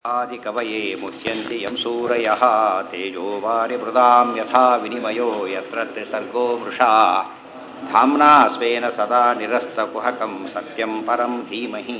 आदिकवये मुह्यन्ति यं सूरयः तेजो वारिमृदां यथा विनिमयो यत्र त्रिसर्गो मृषा धाम्ना स्वेन सदा निरस्तकुहकं सत्यं परं धीमहि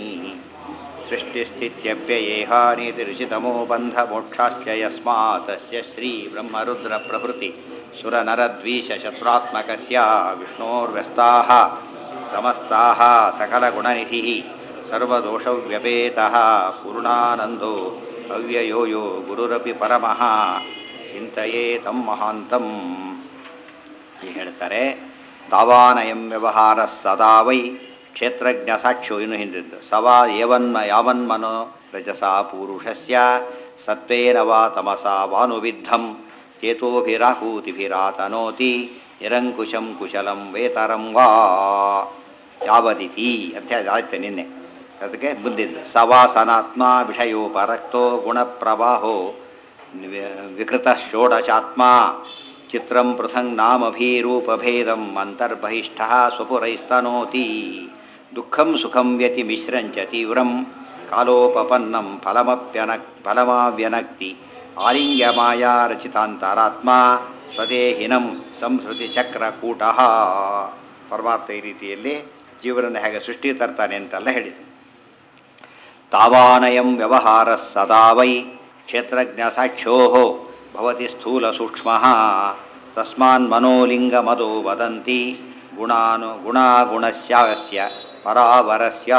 सृष्टिस्थित्यप्ययेहानितिरुचितमो बन्धमोक्षाश्च यस्मात् तस्य श्रीब्रह्मरुद्रप्रभृति सुरनरद्वीषशत्रुरात्मकस्य विष्णोर्व्यस्ताः समस्ताः सकलगुणनिधिः ಸರ್ವದೋಷವ್ಯಪೇತಃ ಪೂರ್ಣಾನಂದೋ ಅವ್ಯಯೋ ಯೋ ಗುರುರಪಿ ಪರಮಃ ಚಿಂತೆಯೇ ತಂ ಮಹಾಂತಂ ಹೀಗೆ ಹೇಳ್ತಾರೆ ತಾವಾನಯಂ ವ್ಯವಹಾರ ಸದಾ ವೈ ಕ್ಷೇತ್ರಜ್ಞ ಸಾಕ್ಷೋ ಇನ್ನು ಹಿಂದಿದ್ದು ಸವಾ ಏವನ್ಮ ಯಾವನ್ಮನೋ ರಜಸಾ ಪೂರುಷಸ್ಯ ಸತ್ವೇನ ವಾ ತಮಸಾ ವಾನುವಿದ್ಧಂ ಚೇತೋಭಿರಾಹೂತಿಭಿರಾತನೋತಿ ನಿರಂಕುಶಂ ಕುಶಲಂ ವೇತರಂ ವಾ ಯಾವದಿತಿ ಅಂತ ಹೇಳಿ ಆಯ್ತು ನಿನ್ನೆ ಅದಕ್ಕೆ ಬಂದಿದ್ದು ಸವಾಸನಾತ್ಮ ವಿಷಯೋಪರಕ್ತೋ ಗುಣಪ್ರವಾಹೋ ವಿಕೃತ ಷೋಡಶಾತ್ಮ ಚಿತ್ರಂ ಪೃಥಂಗ್ ನಾಮಭೀರೂಪಭೇದಂ ಅಂತರ್ಬಹಿಷ್ಠ ಸ್ವಪುರೈಸ್ತನೋತಿ ದುಃಖಂ ಸುಖಂ ವ್ಯತಿ ಮಿಶ್ರಂಚ ತೀವ್ರಂ ಕಾಲೋಪಪನ್ನಂ ಫಲಮಪ್ಯನ ಫಲಮಾವ್ಯನಕ್ತಿ ಆಲಿಂಗ್ಯಮಾಯಾ ರಚಿತಾಂತರಾತ್ಮ ಸ್ವದೇಹಿನಂ ಸಂಸ್ಕೃತಿ ಚಕ್ರಕೂಟ ಪರಮಾತ್ಮ ಈ ರೀತಿಯಲ್ಲಿ ಜೀವನನ್ನು ಹೇಗೆ ಸೃಷ್ಟಿ ತರ್ತಾನೆ ಅಂತೆಲ್ಲ ಹೇಳಿದೆ ತಾವಾನಯಂ ವ್ಯವಹಾರ ಸದಾ ವೈ ಕ್ಷೇತ್ರಜ್ಞ ಸಾಕ್ಷ್ಯೋ ಭವತಿ ಸ್ಥೂಲ ಸೂಕ್ಷ್ಮ ತಸ್ಮಾನ್ ಮನೋಲಿಂಗ ಮದೋ ವದಂತಿ ಗುಣಾನು ಗುಣಾಗುಣಸ್ಯಾಸ್ಯ ಪರಾವರಸ್ಯ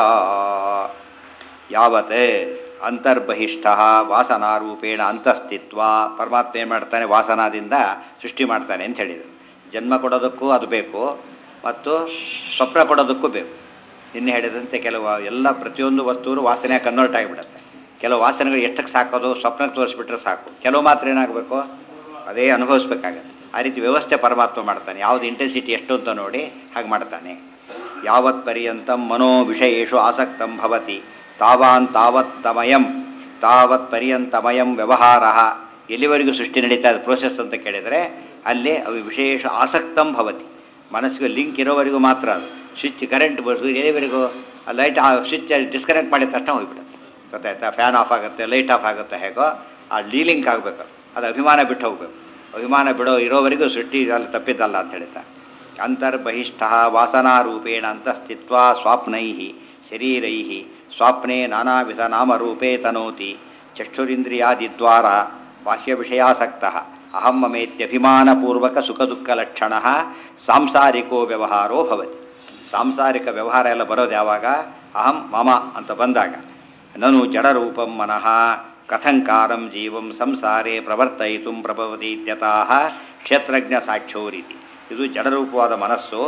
ಯಾವತ್ ಅಂತರ್ಬಹಿಷ್ಠ ವಾಸನಾರೂಪೇಣ ಅಂತಸ್ತಿತ್ವ ಪರಮಾತ್ಮ ಏನು ಮಾಡ್ತಾನೆ ವಾಸನಾದಿಂದ ಸೃಷ್ಟಿ ಮಾಡ್ತಾನೆ ಅಂತ ಹೇಳಿದರು ಜನ್ಮ ಕೊಡೋದಕ್ಕೂ ಅದು ಬೇಕು ಮತ್ತು ಸ್ವಪ್ನ ಕೊಡೋದಕ್ಕೂ ಬೇಕು ಇನ್ನು ಹೇಳಿದಂತೆ ಕೆಲವು ಎಲ್ಲ ಪ್ರತಿಯೊಂದು ವಸ್ತುವು ವಾಸನೆ ಕನ್ವರ್ಟ್ ಆಗಿಬಿಡುತ್ತೆ ಕೆಲವು ವಾಸನೆಗಳು ಎಷ್ಟಕ್ಕೆ ಸಾಕೋದು ಸ್ವಪ್ನಕ್ಕೆ ತೋರಿಸ್ಬಿಟ್ರೆ ಸಾಕು ಕೆಲವು ಮಾತ್ರ ಏನಾಗಬೇಕು ಅದೇ ಅನುಭವಿಸ್ಬೇಕಾಗತ್ತೆ ಆ ರೀತಿ ವ್ಯವಸ್ಥೆ ಪರಮಾತ್ಮ ಮಾಡ್ತಾನೆ ಯಾವುದು ಇಂಟೆನ್ಸಿಟಿ ಎಷ್ಟು ಅಂತ ನೋಡಿ ಹಾಗೆ ಮಾಡ್ತಾನೆ ಯಾವತ್ ಪರ್ಯಂತಂ ಮನೋ ವಿಷಯೇಶು ಆಸಕ್ತಂ ಭವತಿ ತಾವಾನ್ ತಾವತ್ ತಮಯಂ ತಾವತ್ ಪರ್ಯಂತಮಯಂ ವ್ಯವಹಾರ ಎಲ್ಲಿವರೆಗೂ ಸೃಷ್ಟಿ ನಡೀತಾ ಇದೆ ಪ್ರೋಸೆಸ್ ಅಂತ ಕೇಳಿದರೆ ಅಲ್ಲಿ ಅವು ವಿಶೇಷ ಆಸಕ್ತಂ ಭವತಿ ಮನಸ್ಸಿಗೆ ಲಿಂಕ್ ಇರೋವರೆಗೂ ಮಾತ್ರ ಅದು ಸ್ವಿಚ್ ಕರೆಂಟ್ ಬರ್ಸು ಎಲ್ಲಿವರೆಗೂ ಆ ಲೈಟ್ ಆ ಸ್ವಿಚ್ ಡಿಸ್ಕನೆಕ್ಟ್ ಮಾಡಿದ ತಕ್ಷಣ ಹೋಗ್ಬಿಡುತ್ತೆ ಗೊತ್ತಾಯ್ತಾ ಫ್ಯಾನ್ ಆಫ್ ಆಗುತ್ತೆ ಲೈಟ್ ಆಫ್ ಆಗುತ್ತೆ ಹೇಗೋ ಆ ಡೀಲಿಂಕ್ ಆಗಬೇಕು ಅದು ಅಭಿಮಾನ ಬಿಟ್ಟು ಹೋಗಬೇಕು ಅಭಿಮಾನ ಬಿಡೋ ಇರೋವರೆಗೂ ಸೃಷ್ಟಿ ಅಲ್ಲಿ ತಪ್ಪಿದ್ದಲ್ಲ ಅಂತ ಹೇಳ್ತಾ ಅಂತರ್ಬಹಿಷ್ಠ ವಾಸನಾರೂಪೇಣ ಅಂತಸ್ಥಿತ್ವ ಸ್ವಾಪ್ನೈ ಶರೀರೈ ಸ್ವಾಪ್ನೆ ನಾನಾ ವಿಧ ನಾಮರೂಪೇ ತನೋತಿ ಚಕ್ಷುರಿಂದ್ರಿಯಾದಿದ್ವಾರ ಬಾಹ್ಯ ವಿಷಯಾಸಕ್ತ ಅಹಂ ಮಮೇತ್ಯಭಿಮಾನಪೂರ್ವಕ ಸುಖ ದುಃಖ ಲಕ್ಷಣ ಸಾಂಸಾರಿಕೋ ವ್ಯವಹಾರೋ ಭವತಿ ಸಾಂಸಾರಿಕ ವ್ಯವಹಾರ ಎಲ್ಲ ಬರೋದು ಯಾವಾಗ ಅಹಂ ಮಮ ಅಂತ ಬಂದಾಗ ನನು ಜಡರೂಪಂ ಮನಃ ಕಥಂಕಾರಂ ಜೀವಂ ಸಂಸಾರೇ ಪ್ರವರ್ತಯಿತು ಪ್ರಭವತಿ ಇತ್ಯತಃ ಕ್ಷೇತ್ರಜ್ಞ ಸಾಕ್ಷ್ಯೋ ರೀತಿ ಇದು ಜಡರೂಪವಾದ ಮನಸ್ಸು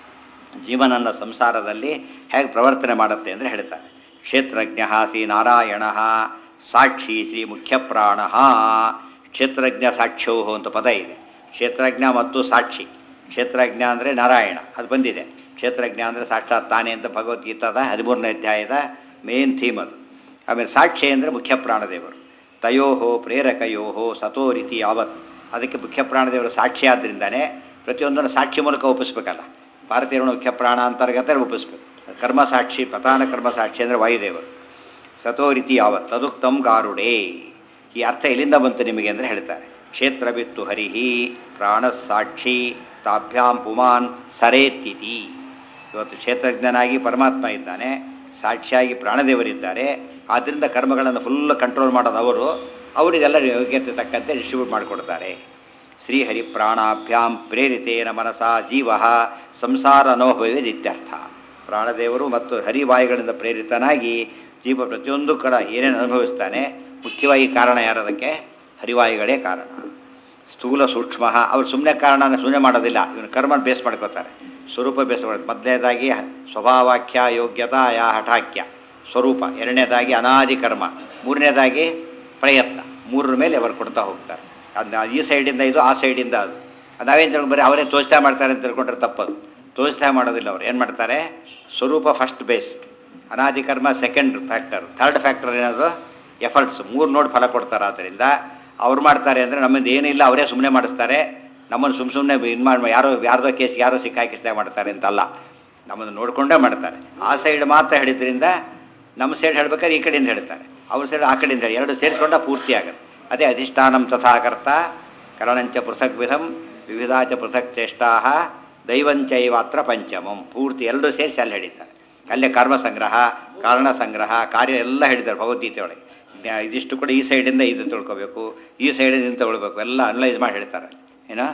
ಜೀವನನ ಸಂಸಾರದಲ್ಲಿ ಹೇಗೆ ಪ್ರವರ್ತನೆ ಮಾಡುತ್ತೆ ಅಂದರೆ ಹೇಳ್ತಾರೆ ಕ್ಷೇತ್ರಜ್ಞ ಶ್ರೀ ನಾರಾಯಣ ಸಾಕ್ಷಿ ಶ್ರೀ ಮುಖ್ಯಪ್ರಾಣ ಕ್ಷೇತ್ರಜ್ಞ ಸಾಕ್ಷ್ಯೋ ಅಂತ ಪದ ಇದೆ ಕ್ಷೇತ್ರಜ್ಞ ಮತ್ತು ಸಾಕ್ಷಿ ಕ್ಷೇತ್ರಜ್ಞ ಅಂದರೆ ನಾರಾಯಣ ಅದು ಬಂದಿದೆ ಕ್ಷೇತ್ರಜ್ಞ ಅಂದರೆ ಸಾಕ್ಷಾತ್ ತಾನೇ ಅಂತ ಭಗವದ್ಗೀತಾದ ಹದಿಮೂರನೇ ಅಧ್ಯಾಯದ ಮೇನ್ ಥೀಮ್ ಅದು ಆಮೇಲೆ ಸಾಕ್ಷಿ ಅಂದರೆ ಮುಖ್ಯ ಪ್ರಾಣದೇವರು ತಯೋಹೋ ಪ್ರೇರಕಯೋಹೋ ಸತೋ ರೀತಿ ಯಾವತ್ ಅದಕ್ಕೆ ಮುಖ್ಯ ಪ್ರಾಣದೇವರು ಸಾಕ್ಷಿ ಆದ್ದರಿಂದನೇ ಪ್ರತಿಯೊಂದನ್ನು ಸಾಕ್ಷಿ ಮೂಲಕ ಒಪ್ಪಿಸ್ಬೇಕಲ್ಲ ಭಾರತೀಯರನ್ನು ಮುಖ್ಯ ಪ್ರಾಣ ಅಂತರ್ಗತ ಒಪ್ಪಿಸ್ಬೇಕು ಕರ್ಮ ಸಾಕ್ಷಿ ಪ್ರಧಾನ ಕರ್ಮ ಸಾಕ್ಷಿ ಅಂದರೆ ವಾಯುದೇವರು ಸತೋ ರೀತಿ ಯಾವತ್ ತದುಕ್ತಂ ಗಾರುಡೇ ಈ ಅರ್ಥ ಎಲ್ಲಿಂದ ಬಂತು ನಿಮಗೆ ಅಂದರೆ ಹೇಳ್ತಾರೆ ಕ್ಷೇತ್ರ ಬಿತ್ತು ಹರಿಹಿ ಪ್ರಾಣಸಾಕ್ಷಿ ತಾಭ್ಯಾಂ ಪುಮಾನ್ ಸರೇತಿಥಿ ಇವತ್ತು ಕ್ಷೇತ್ರಜ್ಞನಾಗಿ ಪರಮಾತ್ಮ ಇದ್ದಾನೆ ಸಾಕ್ಷಿಯಾಗಿ ಪ್ರಾಣದೇವರಿದ್ದಾರೆ ಆದ್ದರಿಂದ ಕರ್ಮಗಳನ್ನು ಫುಲ್ ಕಂಟ್ರೋಲ್ ಮಾಡೋದು ಅವರು ಅವರಿಗೆಲ್ಲ ಯೋಗ್ಯತೆ ತಕ್ಕಂತೆ ಡಿಸ್ಟ್ರಿಬ್ಯೂಟ್ ಮಾಡಿಕೊಡ್ತಾರೆ ಶ್ರೀಹರಿ ಪ್ರಾಣಾಭ್ಯಾಂ ಪ್ರೇರಿತೇನ ಮನಸ ಜೀವ ಸಂಸಾರ ಅನುಭವಿದಿತ್ಯರ್ಥ ಪ್ರಾಣದೇವರು ಮತ್ತು ಹರಿವಾಯುಗಳಿಂದ ಪ್ರೇರಿತನಾಗಿ ಜೀವ ಪ್ರತಿಯೊಂದು ಕಡ ಏನೇನು ಅನುಭವಿಸ್ತಾನೆ ಮುಖ್ಯವಾಗಿ ಕಾರಣ ಯಾರದಕ್ಕೆ ಹರಿವಾಯುಗಳೇ ಕಾರಣ ಸ್ಥೂಲ ಸೂಕ್ಷ್ಮ ಅವ್ರು ಸುಮ್ಮನೆ ಕಾರಣನ ಸುಮ್ಮನೆ ಮಾಡೋದಿಲ್ಲ ಇವನು ಕರ್ಮನ ಬೇಸ್ ಮಾಡ್ಕೋತಾರೆ ಸ್ವರೂಪ ಬೇಸ್ ಮಾಡೋದು ಮೊದಲನೇದಾಗಿ ಸ್ವಭಾವಾಖ್ಯ ಯೋಗ್ಯತಾ ಯಾ ಹಠಾಖ್ಯ ಸ್ವರೂಪ ಎರಡನೇದಾಗಿ ಅನಾದಿ ಕರ್ಮ ಮೂರನೇದಾಗಿ ಪ್ರಯತ್ನ ಮೂರರ ಮೇಲೆ ಅವರು ಕೊಡ್ತಾ ಹೋಗ್ತಾರೆ ಅದನ್ನ ಈ ಸೈಡಿಂದ ಇದು ಆ ಸೈಡಿಂದ ಅದು ನಾವೇನು ತಿಳ್ಕೊಂಡು ಬರೀ ಅವರೇ ತೋಚ್ತಾ ಮಾಡ್ತಾರೆ ಅಂತ ತಿಳ್ಕೊಂಡ್ರೆ ತಪ್ಪದು ತೋಚ್ತಾ ಮಾಡೋದಿಲ್ಲ ಅವ್ರು ಏನು ಮಾಡ್ತಾರೆ ಸ್ವರೂಪ ಫಸ್ಟ್ ಬೇಸ್ ಅನಾದಿ ಕರ್ಮ ಸೆಕೆಂಡ್ ಫ್ಯಾಕ್ಟರ್ ಥರ್ಡ್ ಫ್ಯಾಕ್ಟರ್ ಏನಾದ್ರು ಎಫರ್ಟ್ಸ್ ಮೂರು ನೋಡಿ ಫಲ ಕೊಡ್ತಾರೆ ಆದ್ದರಿಂದ ಅವ್ರು ಮಾಡ್ತಾರೆ ಅಂದರೆ ನಮ್ಮಿಂದ ಏನಿಲ್ಲ ಅವರೇ ಸುಮ್ಮನೆ ಮಾಡಿಸ್ತಾರೆ ನಮ್ಮನ್ನು ಸುಮ್ಮ ಸುಮ್ಮನೆ ಇದು ಮಾಡಿ ಯಾರೋ ಯಾರ್ದೋ ಕೇಸ್ ಯಾರೋ ಸಿಕ್ಕಾಕಿಸ್ತಾ ಮಾಡ್ತಾರೆ ಅಂತಲ್ಲ ನಮ್ಮನ್ನು ನೋಡಿಕೊಂಡೇ ಮಾಡ್ತಾರೆ ಆ ಸೈಡ್ ಮಾತ್ರ ಹೇಳಿದ್ರಿಂದ ನಮ್ಮ ಸೈಡ್ ಹೇಳ್ಬೇಕಾದ್ರೆ ಈ ಕಡೆಯಿಂದ ಹೇಳ್ತಾರೆ ಅವ್ರ ಸೈಡ್ ಆ ಕಡೆಯಿಂದ ಹೇಳಿ ಎರಡು ಸೇರಿಸ್ಕೊಂಡ ಪೂರ್ತಿ ಆಗುತ್ತೆ ಅದೇ ಅಧಿಷ್ಠಾನಂ ತಥಾಕರ್ತ ಕರಣಂಚ ಪೃಥಕ್ ವಿಧಂ ವಿವಿಧಾಚ ಪೃಥಕ್ ಚೇಷ್ಟಾ ದೈವಂಚೈವಾತ್ರ ಪಂಚಮಂ ಪೂರ್ತಿ ಎಲ್ಲರೂ ಸೇರಿಸಿ ಅಲ್ಲಿ ಹೇಳಿದ್ದಾರೆ ಅಲ್ಲೇ ಕರ್ಮ ಸಂಗ್ರಹ ಕಾರಣ ಸಂಗ್ರಹ ಕಾರ್ಯ ಎಲ್ಲ ಹೇಳಿದ್ದಾರೆ ಭಗವದ್ಗೀತೆ ಒಳಗೆ ಜ್ಞಾ- ಇದಿಷ್ಟು ಕೂಡ ಈ ಸೈಡಿಂದ ಇದು ತಿಳ್ಕೊಬೇಕು ಈ ಸೈಡಿಂದ ಇದು ತಗೊಳ್ಬೇಕು ಎಲ್ಲ ಅನಲೈಸ್ ಮಾಡಿ ಹೇಳ್ತಾರೆ ಏನೋ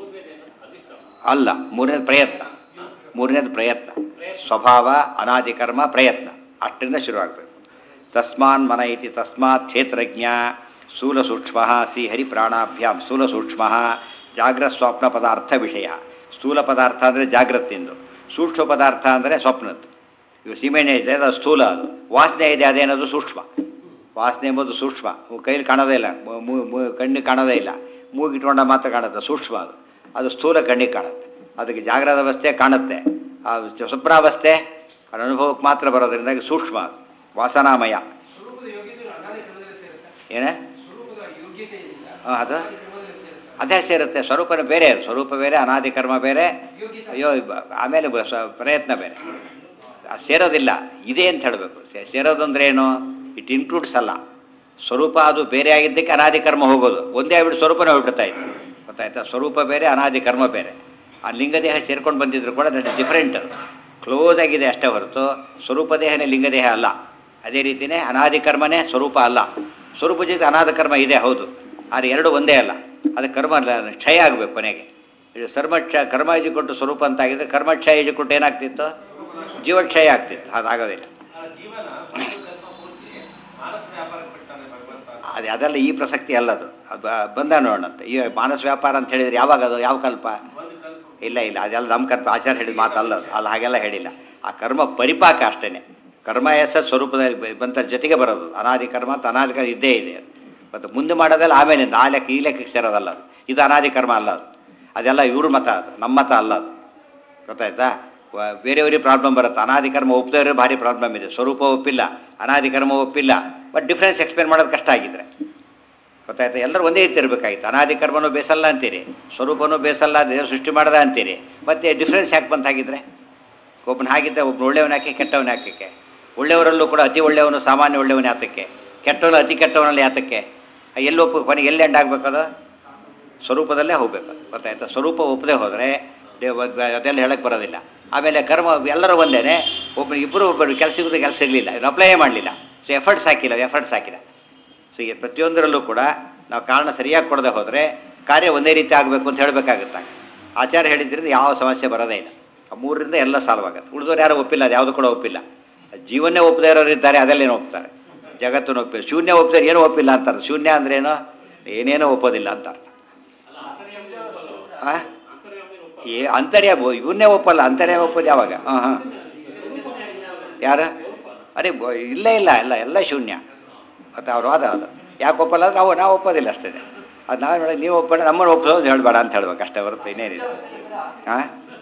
ಅಲ್ಲ ಮೂರನೇದು ಪ್ರಯತ್ನ ಮೂರನೇದು ಪ್ರಯತ್ನ ಸ್ವಭಾವ ಅನಾದಿ ಕರ್ಮ ಪ್ರಯತ್ನ ಅಷ್ಟರಿಂದ ಶುರುವಾಗಬೇಕು ತಸ್ಮಾನ್ ಮನ ಇತಿ ತಸ್ಮಾತ್ ಕ್ಷೇತ್ರಜ್ಞ ಸ್ಥೂಲ ಸೂಕ್ಷ್ಮ ಶ್ರೀಹರಿ ಪ್ರಾಣಾಭ್ಯಾಂ ಸ್ಥೂಲ ಸೂಕ್ಷ್ಮ ಜಾಗ್ರತ್ ಸ್ವಪ್ನ ಪದಾರ್ಥ ವಿಷಯ ಸ್ಥೂಲ ಪದಾರ್ಥ ಅಂದರೆ ಜಾಗ್ರತ್ತಿಂದು ಸೂಕ್ಷ್ಮ ಪದಾರ್ಥ ಅಂದರೆ ಸ್ವಪ್ನದ್ದು ಇವು ಸೀಮೆಣ್ಣೆ ಇದೆ ಅದು ಸ್ಥೂಲ ಅದು ವಾಸನೆ ಇದೆ ಅದೇನದು ಸೂಕ್ಷ್ಮ ವಾಸನೆ ಎಂಬುದು ಸೂಕ್ಷ್ಮ ಕೈಲಿ ಕಾಣೋದೇ ಇಲ್ಲ ಮು- ಮು- ಮು- ಕಣ್ಣಿಗೆ ಕಾಣೋದೇ ಇಲ್ಲ ಮೂಗಿಟ್ಕೊಂಡ ಮಾತ್ರ ಕಾಣುತ್ತೆ ಸೂಕ್ಷ್ಮ ಅದು ಅದು ಸ್ಥೂಲ ಕಣ್ಣಿಗೆ ಕಾಣುತ್ತೆ ಅದಕ್ಕೆ ಜಾಗ್ರದ ಅವಸ್ಥೆ ಕಾಣುತ್ತೆ ಆ ಸ್ವಪ್ನಾವಸ್ಥೆ ಅದು ಅನುಭವಕ್ಕೆ ಮಾತ್ರ ಬರೋದ್ರಿಂದ ಇದು ಸೂಕ್ಷ್ಮ ಅದು ವಾಸನಾಮಯ ಸ್ವರೂಪದ ಯೋಗ್ಯತೆ ಅನಾದಿ ಕ್ರಮದಲ್ಲಿ ಸೇರುತ್ತೆ ಏನೇ ಸ್ವರೂಪದ ಯೋಗ್ಯತೆ ಏನಿಲ್ಲ ಹಾಂ ಅದು ಅನಾದಿ ಕ್ರಮದಲ್ಲಿ ಸೇರುತ್ತೆ ಅದೇ ಸೇರುತ್ತೆ ಸ್ವರೂಪನ ಬೇರೆ ಅದು. ಸ್ವರೂಪ ಬೇರೆ ಅನಾದಿ ಕರ್ಮ ಬೇರೆ ಯೋಗ್ಯತೆ ಅಯ್ಯೋ ಬ- ಆಮೇಲೆ ಬ- ಸ- ಪ್ರಯತ್ನ ಬೇರೆ ಅದು ಸೇರೋದಿಲ್ಲ ಇದೆ ಅಂತ ಹೇಳಬೇಕು ಸೇರೋದು ಅಂದ್ರೆ ಏನು ಇಟ್ ಇನ್ಕ್ಲೂಡ್ಸ್ ಅಲ್ಲ ಸ್ವರೂಪ ಅದು ಬೇರೆ ಆಗಿದ್ದಕ್ಕೆ ಅನಾದಿ ಕರ್ಮ ಹೋಗೋದು ಒಂದೇ ಆಗ್ಬಿಟ್ಟು ಸ್ವರೂಪನೇ ಹೋಗ್ಬಿಡ್ತಾ ಇತ್ತು ಗೊತ್ತಾಯ್ತಾ ಸ್ವರೂಪ ಬೇರೆ ಅನಾದಿ ಕರ್ಮ ಬೇರೆ ಆ ಲಿಂಗದೇಹ ಸೇರ್ಕೊಂಡು ಬಂದಿದ್ರು ಕೂಡ ದಟ್ ಇಸ್ ಡಿಫ್ರೆಂಟ್ ಕ್ಲೋಸ್ ಆಗಿದೆ ಅಷ್ಟೇ ಹೊರತು ಸ್ವರೂಪ ದೇಹನೇ ಲಿಂಗದೇಹ ಅಲ್ಲ ಅದೇ ರೀತಿಯೇ ಅನಾದಿ ಕರ್ಮನೇ ಸ್ವರೂಪ ಅಲ್ಲ ಸ್ವರೂಪ ಜೊತೆ ಅನಾದಿ ಕರ್ಮ ಇದೆ ಹೌದು ಆದರೆ ಎರಡು ಒಂದೇ ಅಲ್ಲ ಅದು ಕರ್ಮ ಅಲ್ಲ, ಕ್ಷಯ ಆಗಬೇಕು ಕೊನೆಗೆ ಇದು ಸರ್ಮಕ್ಷ ಕರ್ಮ ಕೊಟ್ಟು ಸ್ವರೂಪ ಅಂತ ಆಗಿದ್ರೆ ಕರ್ಮಕ್ಷಯ ಕೊಟ್ಟು ಏನಾಗ್ತಿತ್ತು ಜೀವಕ್ಷಯ ಆಗ್ತಿತ್ತು ಅದಾಗೋದಿಲ್ಲ ಜೀವನ ಕರ್ಮ ಪೂರ್ತಿ ಮಾನಸ ವ್ಯಾಪಾರಕ್ಕೆ ಬಿಡ್ತಾನೆ ಭಗವಂತ ಅದು ಅದೆಲ್ಲ ಈ ಪ್ರಸಕ್ತಿ ಅಲ್ಲದು ಅದು ಬ- ಬಂದ ನೋಡೋಣಂತೆ ಈಗ ಮಾನಸ ವ್ಯಾಪಾರ ಅಂತ ಹೇಳಿದ್ರೆ ಯಾವಾಗ ಅದು ಯಾವ ಕಲ್ಪ ಒಂದು ಕಲ್ಪ ಇಲ್ಲ ಇಲ್ಲ ಅದೆಲ್ಲ ನಮ್ಮ ಕಲ್ಪ ಆಚಾರ ಹೇಳಿದ ಮಾತು ಅಲ್ಲ ಅದು ಅಲ್ಲಿ ಹಾಗೆಲ್ಲ ಹೇಳಿಲ್ಲ ಆ ಕರ್ಮ ಪರಿಪಾಕ ಅಷ್ಟೇ ಕರ್ಮ ಎಸ ಸ್ವರೂಪದಲ್ಲಿ ಬ- ಬಂತ ಜೊತೆಗೆ ಬರೋದು ಅನಾದಿ ಕರ್ಮ ಅಂತ ಅನಾದಿ ಕರ್ಮ ಇದ್ದೇ ಇದೆ ಅದು ಮತ್ತು ಮುಂದೆ ಮಾಡೋದೆಲ್ಲ ಆಮೇಲಿಂದ ಆ ಲೆಕ್ಕ ಈ ಲೆಕ್ಕಕ್ಕೆ ಸೇರೋದಲ್ಲ ಅದು ಇದು ಅನಾದಿ ಕರ್ಮ ಅಲ್ಲ ಅದು ಅದೆಲ್ಲ ಇವ್ರ ಮತ ಅದು ನಮ್ಮ ಮತ ಅಲ್ಲ ಅದು ಗೊತ್ತಾಯ್ತಾ ವ- ಬೇರೆಯವರಿಗೆ ಪ್ರಾಬ್ಲಮ್ ಬರುತ್ತೆ ಅನಾದಿ ಕರ್ಮ ಒಪ್ಪದವ್ರೆ ಭಾರಿ ಪ್ರಾಬ್ಲಮ್ ಇದೆ ಸ್ವರೂಪ ಒಪ್ಪಿಲ್ಲ ಅನಾದಿ ಕರ್ಮ ಒಪ್ಪಿಲ್ಲ ಬಟ್ ಡಿಫ್ರೆನ್ಸ್ ಎಕ್ಸ್ಪ್ಲೇನ್ ಮಾಡೋದು ಕಷ್ಟ ಆಗಿದ್ರೆ ಗೊತ್ತಾಯ್ತಾ ಎಲ್ಲರೂ ಒಂದೇ ರೀತಿ ಇರಬೇಕಾಗಿತ್ತು ಅನಾದಿ ಕರ್ಮನೂ ಬೇಸಲ್ಲ ಅಂತೀರಿ ಸ್ವರೂಪನೂ ಬೇಸಲ್ಲ ದೇವರು ಸೃಷ್ಟಿ ಮಾಡದ ಅಂತೀರಿ ಮತ್ತೆ ಡಿಫ್ರೆನ್ಸ್ ಯಾಕೆ ಬಂತಾಗಿದ್ರೆ ಒಬ್ಬನ ಹಾಗಿದ್ದ ಒಬ್ಬನ ಒಳ್ಳೆಯವನ ಯಾಕೆ ಕೆಟ್ಟವನ ಯಾಕೆ ಒಳ್ಳೆಯವರಲ್ಲೂ ಕೂಡ ಅತಿ ಒಳ್ಳೆಯವನು ಸಾಮಾನ್ಯ ಒಳ್ಳೆಯವನ ಯಾತಕ್ಕೆ ಕೆಟ್ಟವನು ಅತಿ ಕೆಟ್ಟವನಲ್ಲಿ ಯಾತಕ್ಕೆ ಎಲ್ಲಿ ಒಪ್ಪ ಕೊನೆಗೆ ಎಲ್ಲಿ ಎಂಡ್ ಆಗ್ಬೇಕದು ಸ್ವರೂಪದಲ್ಲೇ ಹೋಗ್ಬೇಕು ಅದು. ಗೊತ್ತಾಯ್ತಾ ಸ್ವರೂಪ ಒಪ್ಪದೆ ಹೋದರೆ ಅದೆಲ್ಲ ಹೇಳಕ್ಕೆ ಬರೋದಿಲ್ಲ ಆಮೇಲೆ ಕರ್ಮ ಎಲ್ಲರೂ ಒಂದೇನೆ ಒಬ್ಬರು ಇಬ್ಬರು ಒಬ್ಬರು ಕೆಲಸ ಸಿಗೋದು ಕೆಲಸ ಸಿಗಲಿಲ್ಲ ಅಪ್ಲೈಯೇ ಮಾಡಲಿಲ್ಲ ಸೊ ಎಫರ್ಟ್ಸ್ ಹಾಕಿಲ್ಲ ಎಫರ್ಟ್ಸ್ ಹಾಕಿಲ್ಲ ಸೊ ಈ ಪ್ರತಿಯೊಂದರಲ್ಲೂ ಕೂಡ ನಾವು ಕಾರಣ ಸರಿಯಾಗಿ ಕೊಡದೆ ಹೋದರೆ ಕಾರ್ಯ ಒಂದೇ ರೀತಿ ಆಗಬೇಕು ಅಂತ ಹೇಳಬೇಕಾಗುತ್ತೆ ಆಚಾರ ಹೇಳಿದ್ರಿಂದ ಯಾವ ಸಮಸ್ಯೆ ಬರೋದೇ ಇಲ್ಲ ಆ ಮೂರರಿಂದ ಎಲ್ಲ ಸಾಲ್ವ್ ಆಗುತ್ತೆ ಉಳಿದವ್ರು ಯಾರು ಒಪ್ಪಿಲ್ಲ ಅದು ಯಾವುದು ಕೂಡ ಒಪ್ಪಿಲ್ಲ ಜೀವನ್ನೇ ಒಪ್ಪದೇ ಇರೋರು ಇದ್ದಾರೆ ಅದಲ್ಲೇನೋ ಒಪ್ತಾರೆ ಜಗತ್ತನ್ನು ಒಪ್ಪಿಲ್ಲ ಶೂನ್ಯ ಒಪ್ಪಿದ್ರೆ ಏನೂ ಒಪ್ಪಿಲ್ಲ ಅಂತಾರೆ ಶೂನ್ಯ ಅಂದ್ರೇನು ಏನೇನೋ ಒಪ್ಪೋದಿಲ್ಲ ಅಂತ ಅರ್ಥ ಆ? ಏ ಅಂತರ್ಯ ಇವನ್ನೇ ಒಪ್ಪಲ್ಲ ಅಂತರ್ಯ ಒಪ್ಪೋದು ಯಾವಾಗ ಹಾಂ ಹಾಂ ಯಾರು ಅರೆ ಬ- ಇಲ್ಲೇ ಇಲ್ಲ ಇಲ್ಲ ಎಲ್ಲ ಶೂನ್ಯ ಮತ್ತು ಅವ್ರು ವಾದ ಅದು ಯಾಕೆ ಒಪ್ಪಲ್ಲ ಅಂದ್ರೆ ನಾವು ನಾವು ಒಪ್ಪೋದಿಲ್ಲ ಅಷ್ಟೇ ಅದು ನಾವು ನೋಡಿ ನೀವು ಒಪ್ಪಣ ನಮ್ಮನ್ನು ಒಪ್ಪೋದು ಹೇಳಬೇಡ ಅಂತ ಹೇಳ್ಬೇಕು ಅಷ್ಟೇ ಹೊರತು ಇನ್ನೇನಿಲ್ಲ ಹಾಂ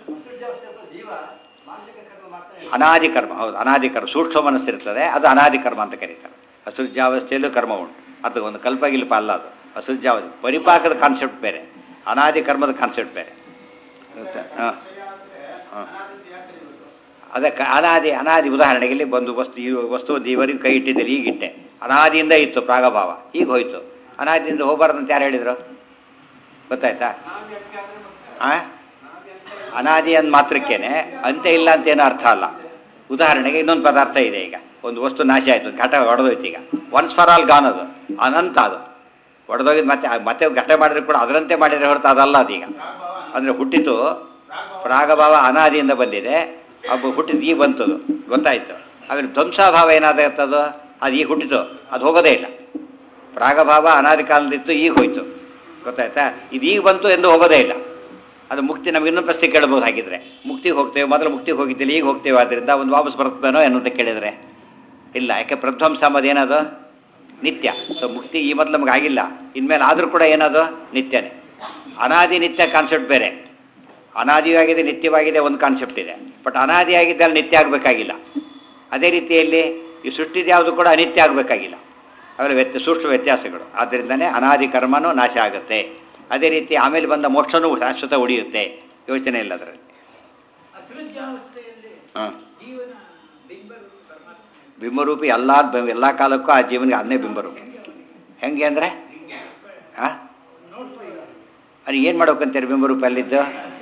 ಅನಾದಿ ಕರ್ಮ ಹೌದು ಅನಾದಿ ಕರ್ಮ ಸೂಕ್ಷ್ಮ ಮನಸ್ಸಿರ್ತದೆ ಅದು ಅನಾದಿ ಕರ್ಮ ಅಂತ ಕರೀತಾರೆ ಅಸೃಜ್ಯಾವಸ್ಥೆಯಲ್ಲೂ ಕರ್ಮ ಉಂಟು ಅದು ಒಂದು ಕಲ್ಪಗಿಲ್ಪ ಅಲ್ಲ ಅದು ಅಸೃಜ್ಯಾವ ಪರಿಪಾಕದ ಕಾನ್ಸೆಪ್ಟ್ ಬೇರೆ ಅನಾದಿ ಕರ್ಮದ ಕಾನ್ಸೆಪ್ಟ್ ಬೇರೆ ಹಾಂ ಹಾಂ ಅದಕ್ಕೆ ಅನಾದಿ ಅನಾದಿ ಉದಾಹರಣೆಗೆ ಇಲ್ಲಿ ಒಂದು ವಸ್ತು ಈ ವಸ್ತು ಇವರಿಗೆ ಕೈ ಇಟ್ಟಿದ್ದೀರಿ ಈಗ ಇಟ್ಟೆ ಅನಾದಿಯಿಂದ ಇತ್ತು ಪ್ರಾಗಭಾವ ಈಗ ಹೋಯ್ತು ಅನಾದಿಯಿಂದ ಹೋಗಬಾರ್ದು ಅಂತ ಯಾರು ಹೇಳಿದರು ಗೊತ್ತಾಯ್ತಾ ಆ ಅನಾದಿ ಅಂದ ಮಾತ್ರಕ್ಕೇನೆ ಅಂತ್ಯ ಇಲ್ಲ ಅಂತ ಏನೋ ಅರ್ಥ ಅಲ್ಲ ಉದಾಹರಣೆಗೆ ಇನ್ನೊಂದು ಪದಾರ್ಥ ಇದೆ ಈಗ ಒಂದು ವಸ್ತು ನಾಶ ಆಯಿತು ಘಟ ಒಡೆದೋಯ್ತು ಈಗ ಒನ್ಸ್ ಫಾರ್ ಆಲ್ ಗಾನ್ ಅದು ಅನಂತ ಅದು ಒಡೆದೋಗಿದ್ದು ಮತ್ತೆ ಮತ್ತೆ ಘಟ ಮಾಡಿದ್ರೆ ಕೂಡ ಅದರಂತೆ ಮಾಡಿದರೆ ಹೊರತು ಅದಲ್ಲ ಅದೀಗ ಅಂದರೆ ಹುಟ್ಟಿತು ಪ್ರಾಗಭಾವ ಅನಾದಿಯಿಂದ ಬಂದಿದೆ ಒಬ್ಬ ಹುಟ್ಟಿದ್ದು ಈಗ ಬಂತದು ಗೊತ್ತಾಯ್ತು ಆಮೇಲೆ ಧ್ವಂಸಾಭಾವ ಏನಾದತ್ತದು ಅದು ಈಗ ಹುಟ್ಟಿತು ಅದು ಹೋಗೋದೇ ಇಲ್ಲ ಪ್ರಾಗಭಾವ ಅನಾದಿ ಕಾಲದಿತ್ತು ಈಗ ಹೋಯ್ತು ಗೊತ್ತಾಯ್ತಾ ಇದು ಈಗ ಬಂತು ಎಂದು ಹೋಗೋದೇ ಇಲ್ಲ ಅದು ಮುಕ್ತಿ ನಮಗೆ ಇನ್ನೊಂದು ಪ್ರಶ್ನೆ ಕೇಳ್ಬೋದು ಹಾಗಿದ್ರೆ ಮುಕ್ತಿಗೆ ಹೋಗ್ತೇವೆ ಮೊದಲು ಮುಕ್ತಿಗೆ ಹೋಗಿದ್ದಿಲ್ಲ ಈಗ ಹೋಗ್ತೇವೆ ಆದ್ದರಿಂದ ಒಂದು ವಾಪಸ್ ಬರುತ್ತೇನೋ ಅನ್ನೋದು ಕೇಳಿದರೆ ಇಲ್ಲ ಯಾಕೆ ಪ್ರಧ್ವಂಸ ಅಂಬದು ಏನದು ನಿತ್ಯ ಸೊ ಮುಕ್ತಿ ಈ ಮೊದಲು ನಮಗೆ ಆಗಿಲ್ಲ ಇನ್ಮೇಲೆ ಆದರೂ ಕೂಡ ಏನದು ನಿತ್ಯನೇ ಅನಾದಿ ನಿತ್ಯ ಕಾನ್ಸೆಪ್ಟ್ ಬೇರೆ ಅನಾದಿಯಾಗಿದೆ ನಿತ್ಯವಾಗಿದೆ ಒಂದು ಕಾನ್ಸೆಪ್ಟ್ ಇದೆ ಬಟ್ ಅನಾದಿಯಾಗಿದ್ದಲ್ಲಿ ಅಲ್ಲಿ ನಿತ್ಯ ಆಗಬೇಕಾಗಿಲ್ಲ ಅದೇ ರೀತಿಯಲ್ಲಿ ಈ ಸೃಷ್ಟಿದ ಯಾವುದು ಕೂಡ ಅನಿತ್ಯ ಆಗಬೇಕಾಗಿಲ್ಲ ಅವೆಲ್ಲ ವ್ಯತ್ಯ ಸೂಕ್ಷ್ಮ ವ್ಯತ್ಯಾಸಗಳು ಆದ್ದರಿಂದನೇ ಅನಾದಿ ಕರ್ಮನೂ ನಾಶ ಆಗುತ್ತೆ ಅದೇ ರೀತಿ ಆಮೇಲೆ ಬಂದ ಮೋಕ್ಷನೂ ಶಾಶ್ವತ ಉಳಿಯುತ್ತೆ ಯೋಚನೆ ಇಲ್ಲ ಅದರಲ್ಲಿ ಅಸೃಜ್ಯಾವಸ್ಥೆಯಲ್ಲಿ ಹಾಂ ಜೀವನ ಬಿಂಬರು ಪರಮಾತ್ಮ ಬಿಂಬರೂಪಿ ಎಲ್ಲ ಎಲ್ಲ ಕಾಲಕ್ಕೂ ಆ ಜೀವನಿಗೆ ಅದನ್ನೇ ಬಿಂಬರೂಪಿ ಹೆಂಗೆ ಅಂದರೆ ಹಾಂ ಅದು ಏನು ಮಾಡ್ಬೇಕಂತೀರಿ ಬಿಂಬರೂಪಿ ಅಲ್ಲಿದ್ದು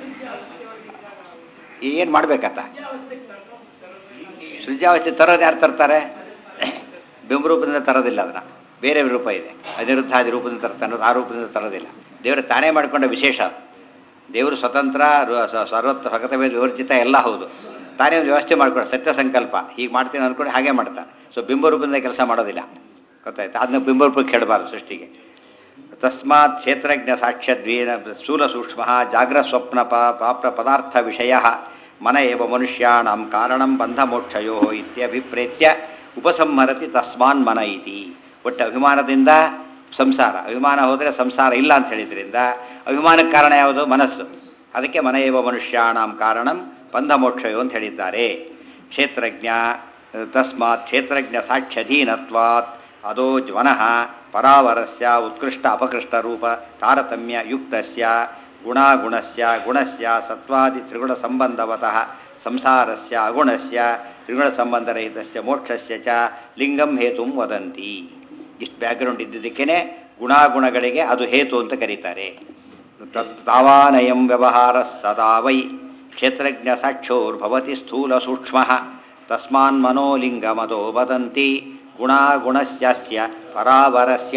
ಏನು ಮಾಡ್ಬೇಕತ್ತ ಸೃಜಾವಸ್ಥೆ ತರೋದು ಯಾರು ತರ್ತಾರೆ ಬಿಂಬರೂಪದಿಂದ ತರೋದಿಲ್ಲ ಅದನ್ನು ಬೇರೆ ರೂಪ ಇದೆ ಅನಿರುದ್ಧಾದಿ ರೂಪದಿಂದ ತರ್ತಾನೆ ಆ ರೂಪದಿಂದ ತರೋದಿಲ್ಲ ದೇವರು ತಾನೇ ಮಾಡಿಕೊಂಡ ವಿಶೇಷ ಅದು ದೇವರು ಸ್ವತಂತ್ರ ರು- ಸ- ಸರ್ವತ್ರ ಸ್ವಗತವೇದ ವಿವರ್ಜಿತ ಎಲ್ಲ ಹೌದು ತಾನೇ ಒಂದು ವ್ಯವಸ್ಥೆ ಮಾಡ್ಕೊಂಡು ಸತ್ಯ ಸಂಕಲ್ಪ ಹೀಗೆ ಮಾಡ್ತೀನಿ ಅಂದ್ಕೊಂಡು ಹಾಗೆ ಮಾಡ್ತಾನೆ ಸೊ ಬಿಂಬರೂಪದಿಂದ ಕೆಲಸ ಮಾಡೋದಿಲ್ಲ ಗೊತ್ತಾಯ್ತು ಅದನ್ನ ಬಿಂಬರೂಪಕ್ಕೆ ಹೇಳಬಾರ್ದು ಸೃಷ್ಟಿಗೆ ತಸ್ಮಾತ್ ಕ್ಷೇತ್ರಜ್ಞ ಸಾಕ್ಷ್ಯದ್ವೀನ ಸ್ಥೂಲ ಸೂಕ್ಷ್ಮ ಜಾಗ್ರ ಸ್ವಪ್ನ ಪ ಪಾಪ್ರ ಪದಾರ್ಥ ವಿಷಯ ಮನ ಏವ ಮನುಷ್ಯಾಣಂ ಕಾರಣಂ ಬಂಧ ಮೋಕ್ಷಯೋ ಇತ್ಯಭಿಪ್ರೇತ್ಯ ಉಪಸಂಹರತಿ ತಸ್ಮಾನ್ ಮನ ಇತಿ ಒಟ್ಟು ಅಭಿಮಾನದಿಂದ ಸಂಸಾರ ಅಭಿಮಾನ ಹೋದರೆ ಸಂಸಾರ ಇಲ್ಲ ಅಂತ ಹೇಳಿದ್ರಿಂದ ಅಭಿಮಾನಕ್ಕೆ ಕಾರಣ ಯಾವುದು ಮನಸ್ಸು ಅದಕ್ಕೆ ಮನ ಏವ ಮನುಷ್ಯಾಣಂ ಕಾರಣಂ ಬಂಧ ಮೋಕ್ಷಯೋ ಅಂತ ಹೇಳಿದ್ದಾರೆ ಕ್ಷೇತ್ರಜ್ಞ ತಸ್ಮಾತ್ ಕ್ಷೇತ್ರಜ್ಞ ಸಾಕ್ಷ್ಯಧೀನತ್ವಾತ್ ಅದೋ ಜ್ವನಃ ಪರಾವರಸ್ಯ ಉತ್ಕೃಷ್ಟ ಅಪಕೃಷ್ಟ ರೂಪ ತಾರತಮ್ಯ ಯುಕ್ತಸ್ಯ ಗುಣಾಗುಣಸ್ಯ ಗುಣಸ್ಯ ಸತ್ವಾದಿ ತ್ರಿಗುಣ ಸಂಬಂಧವತಃ ಸಂಸಾರಸ್ಯ ಅಗುಣಸ್ಯ ತ್ರಿಗುಣ ಸಂಬಂಧರಹಿತಸ್ಯ ಮೋಕ್ಷಸ್ಯ ಚ ಲಿಂಗಂ ಹೇತುಂ ವದಂತಿ ಇಷ್ಟು ಬ್ಯಾಕ್ಗ್ರೌಂಡ್ ಇದ್ದಿದ್ದಕ್ಕೇ ಗುಣಾಗುಣಗಳಿಗೆ ಅದು ಹೇತು ಅಂತ ಕರೀತಾರೆ ತತ್ ತಾವಾನಯಂ ವ್ಯವಹಾರ ಸದಾ ವೈ ಕ್ಷೇತ್ರಜ್ಞ ಸಾಕ್ಷೋರ್ಭವತಿ ಸ್ಥೂಲ ಸೂಕ್ಷ್ಮ ತಸ್ಮಾನ್ ಮನೋಲಿಂಗಮದೋ ವದಂತಿ ಗುಣಾಗುಣಸ್ಯಾಸ್ಯ ಪರಾವರಸ್ಯ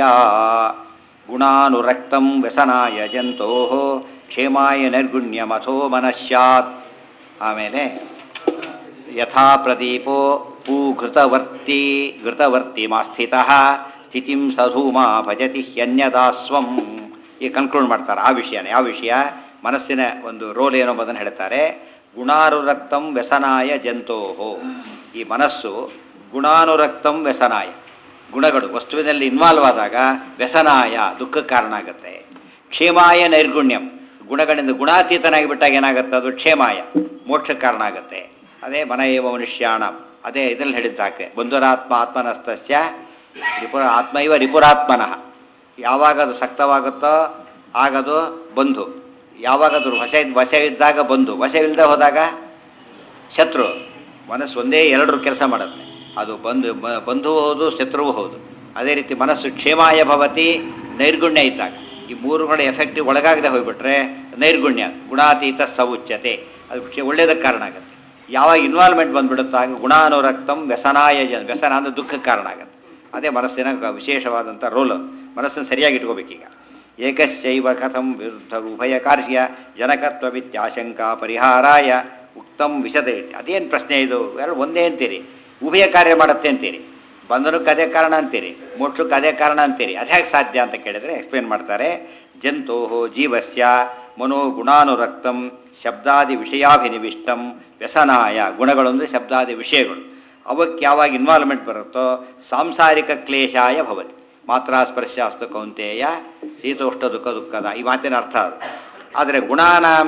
ಗುಣಾನುರಕ್ತಂ ವ್ಯಸನಾಯ ಜಂತೋ ಕ್ಷೇಮಾಯ ನಿರ್ಗುಣ್ಯಮಥೋ ಮನಶ್ಯಾತ್ ಆಮೇಲೆ ಯಥಾ ಪ್ರದೀಪೋ ಪೂಘೃತವರ್ತಿ ಘೃತವರ್ತಿ ಮಾಸ್ಥಿತ ಸ್ಥಿತಿಂ ಸಧೂಮಾ ಭಜತಿ ಹ್ಯನ್ಯದಾಸ್ವಂ ಈ ಕನ್ಕ್ಲೂಡ್ ಮಾಡ್ತಾರೆ ಆ ವಿಷಯನೇ ಯಾವ ವಿಷಯ ಮನಸ್ಸಿನ ಒಂದು ರೋಲ್ ಏನೋ ಅದನ್ನು ಹೇಳ್ತಾರೆ ಗುಣಾನುರಕ್ತಂ ವ್ಯಸನಾಯ ಜಂತೋಹೋ ಈ ಮನಸ್ಸು ಗುಣಾನುರಕ್ತಂ ವ್ಯಸನಾಯ ಗುಣಗಳು ವಸ್ತುವಿನಲ್ಲಿ ಇನ್ವಾಲ್ವ್ ಆದಾಗ ವ್ಯಸನಾಯ ದುಃಖಕ್ಕೆ ಕಾರಣ ಆಗುತ್ತೆ ಕ್ಷೇಮಾಯ ನೈರ್ಗುಣ್ಯಂ ಗುಣಗಳಿಂದ ಗುಣಾತೀತನಾಗಿ ಬಿಟ್ಟಾಗ ಏನಾಗುತ್ತೆ ಅದು ಕ್ಷೇಮಾಯ ಮೋಕ್ಷಕ್ಕೆ ಕಾರಣ ಆಗುತ್ತೆ ಅದೇ ಮನ ಏವ ಮನುಷ್ಯಾಣ ಅದೇ ಇದರಲ್ಲಿ ಹೇಳಿದ್ದಾಕೆ ಬಂಧುರಾತ್ಮ ಆತ್ಮನಸ್ತಸ್ಯ ರಿಪುರ ಆತ್ಮ ಇವ ರಿಪುರಾತ್ಮನಃ ಯಾವಾಗ ಅದು ಸಕ್ತವಾಗುತ್ತೋ ಆಗದು ಬಂಧು ಯಾವಾಗ ಅದು ವಶ ವಶವಿದ್ದಾಗ ಬಂಧು ವಶವಿಲ್ಲದೆ ಹೋದಾಗ ಶತ್ರು ಮನಸ್ಸು ಒಂದೇ ಎರಡರು ಕೆಲಸ ಮಾಡುತ್ತೆ ಅದು ಬಂಧು ಬ- ಬಂಧುವು ಹೌದು ಶತ್ರುವು ಹೌದು ಅದೇ ರೀತಿ ಮನಸ್ಸು ಕ್ಷೇಮಾಯ ಭವತಿ ನೈರ್ಗುಣ್ಯ ಇದ್ದಾಗ ಈ ಮೂರುಗಳ ಎಫೆಕ್ಟಿವ್ ಒಳಗಾಗದೆ ಹೋಗ್ಬಿಟ್ರೆ ನೈರ್ಗುಣ್ಯ ಗುಣಾತೀತ ಸವುಚ್ಯತೆ ಅದು ಕ್ಷೇ- ಒಳ್ಳೇದಕ್ಕೆ ಕಾರಣ ಆಗುತ್ತೆ ಯಾವಾಗ ಇನ್ವಾಲ್ವ್ಮೆಂಟ್ ಬಂದ್ಬಿಡುತ್ತೋ ಆಗ ಗುಣಾನುರಕ್ತಂ ವ್ಯಸನಾಯ ಜನ ವ್ಯಸನ ಅಂದರೆ ದುಃಖಕ್ಕೆ ಕಾರಣ ಆಗುತ್ತೆ ಅದೇ ಮನಸ್ಸಿನ ಗ- ವಿಶೇಷವಾದಂಥ ರೋಲ್ ಮನಸ್ಸನ್ನು ಸರಿಯಾಗಿ ಇಟ್ಕೋಬೇಕೀಗ ಏಕಶ್ಚೈವ ಕಥಂ ವಿರುದ್ಧ ಉಭಯ ಕಾರ್ಯ ಜನಕತ್ವವಿತ್ಯಾಶಂಕಾ ಪರಿಹಾರಾಯ ಉಕ್ತಂ ವಿಶದ ಅದೇನು ಪ್ರಶ್ನೆ ಇದು ಎರಡು ಒಂದೇ ಅಂತೀರಿ ಉಭಯ ಕಾರ್ಯ ಮಾಡುತ್ತೆ ಅಂತೀರಿ ಬಂಧನಕ್ಕೆ ಅದೇ ಕಾರಣ ಅಂತೀರಿ ಮೋಕ್ಷಕ್ಕೆ ಅದೇ ಕಾರಣ ಅಂತೀರಿ ಅದು ಹೇಗೆ ಸಾಧ್ಯ ಅಂತ ಕೇಳಿದರೆ ಎಕ್ಸ್ಪ್ಲೇನ್ ಮಾಡ್ತಾರೆ ಜಂತೋ ಜೀವಸ್ಯ ಮನೋಗುಣಾನುರಕ್ತಂ ಶಬ್ದಾದಿ ವಿಷಯಾಭಿನಿವಿಷ್ಟಂ ವ್ಯಸನಾಯ ಗುಣಗಳೊಂದು ಶಬ್ದಾದಿ ವಿಷಯಗಳು ಅವಕ್ಕೆ ಯಾವಾಗ ಇನ್ವಾಲ್ವ್ಮೆಂಟ್ ಬರುತ್ತೋ ಸಾಂಸಾರಿಕ ಕ್ಲೇಶಾಯ ಭವತಿ ಮಾತ್ರ ಸ್ಪರ್ಶಾಸ್ತು ಕೌಂತೆಯ ಶೀತೋಷ್ಣ ದುಃಖ ದುಃಖದ ಈ ಮಾತಿನ ಅರ್ಥ ಅದು ಆದರೆ ಗುಣಾನಾಂ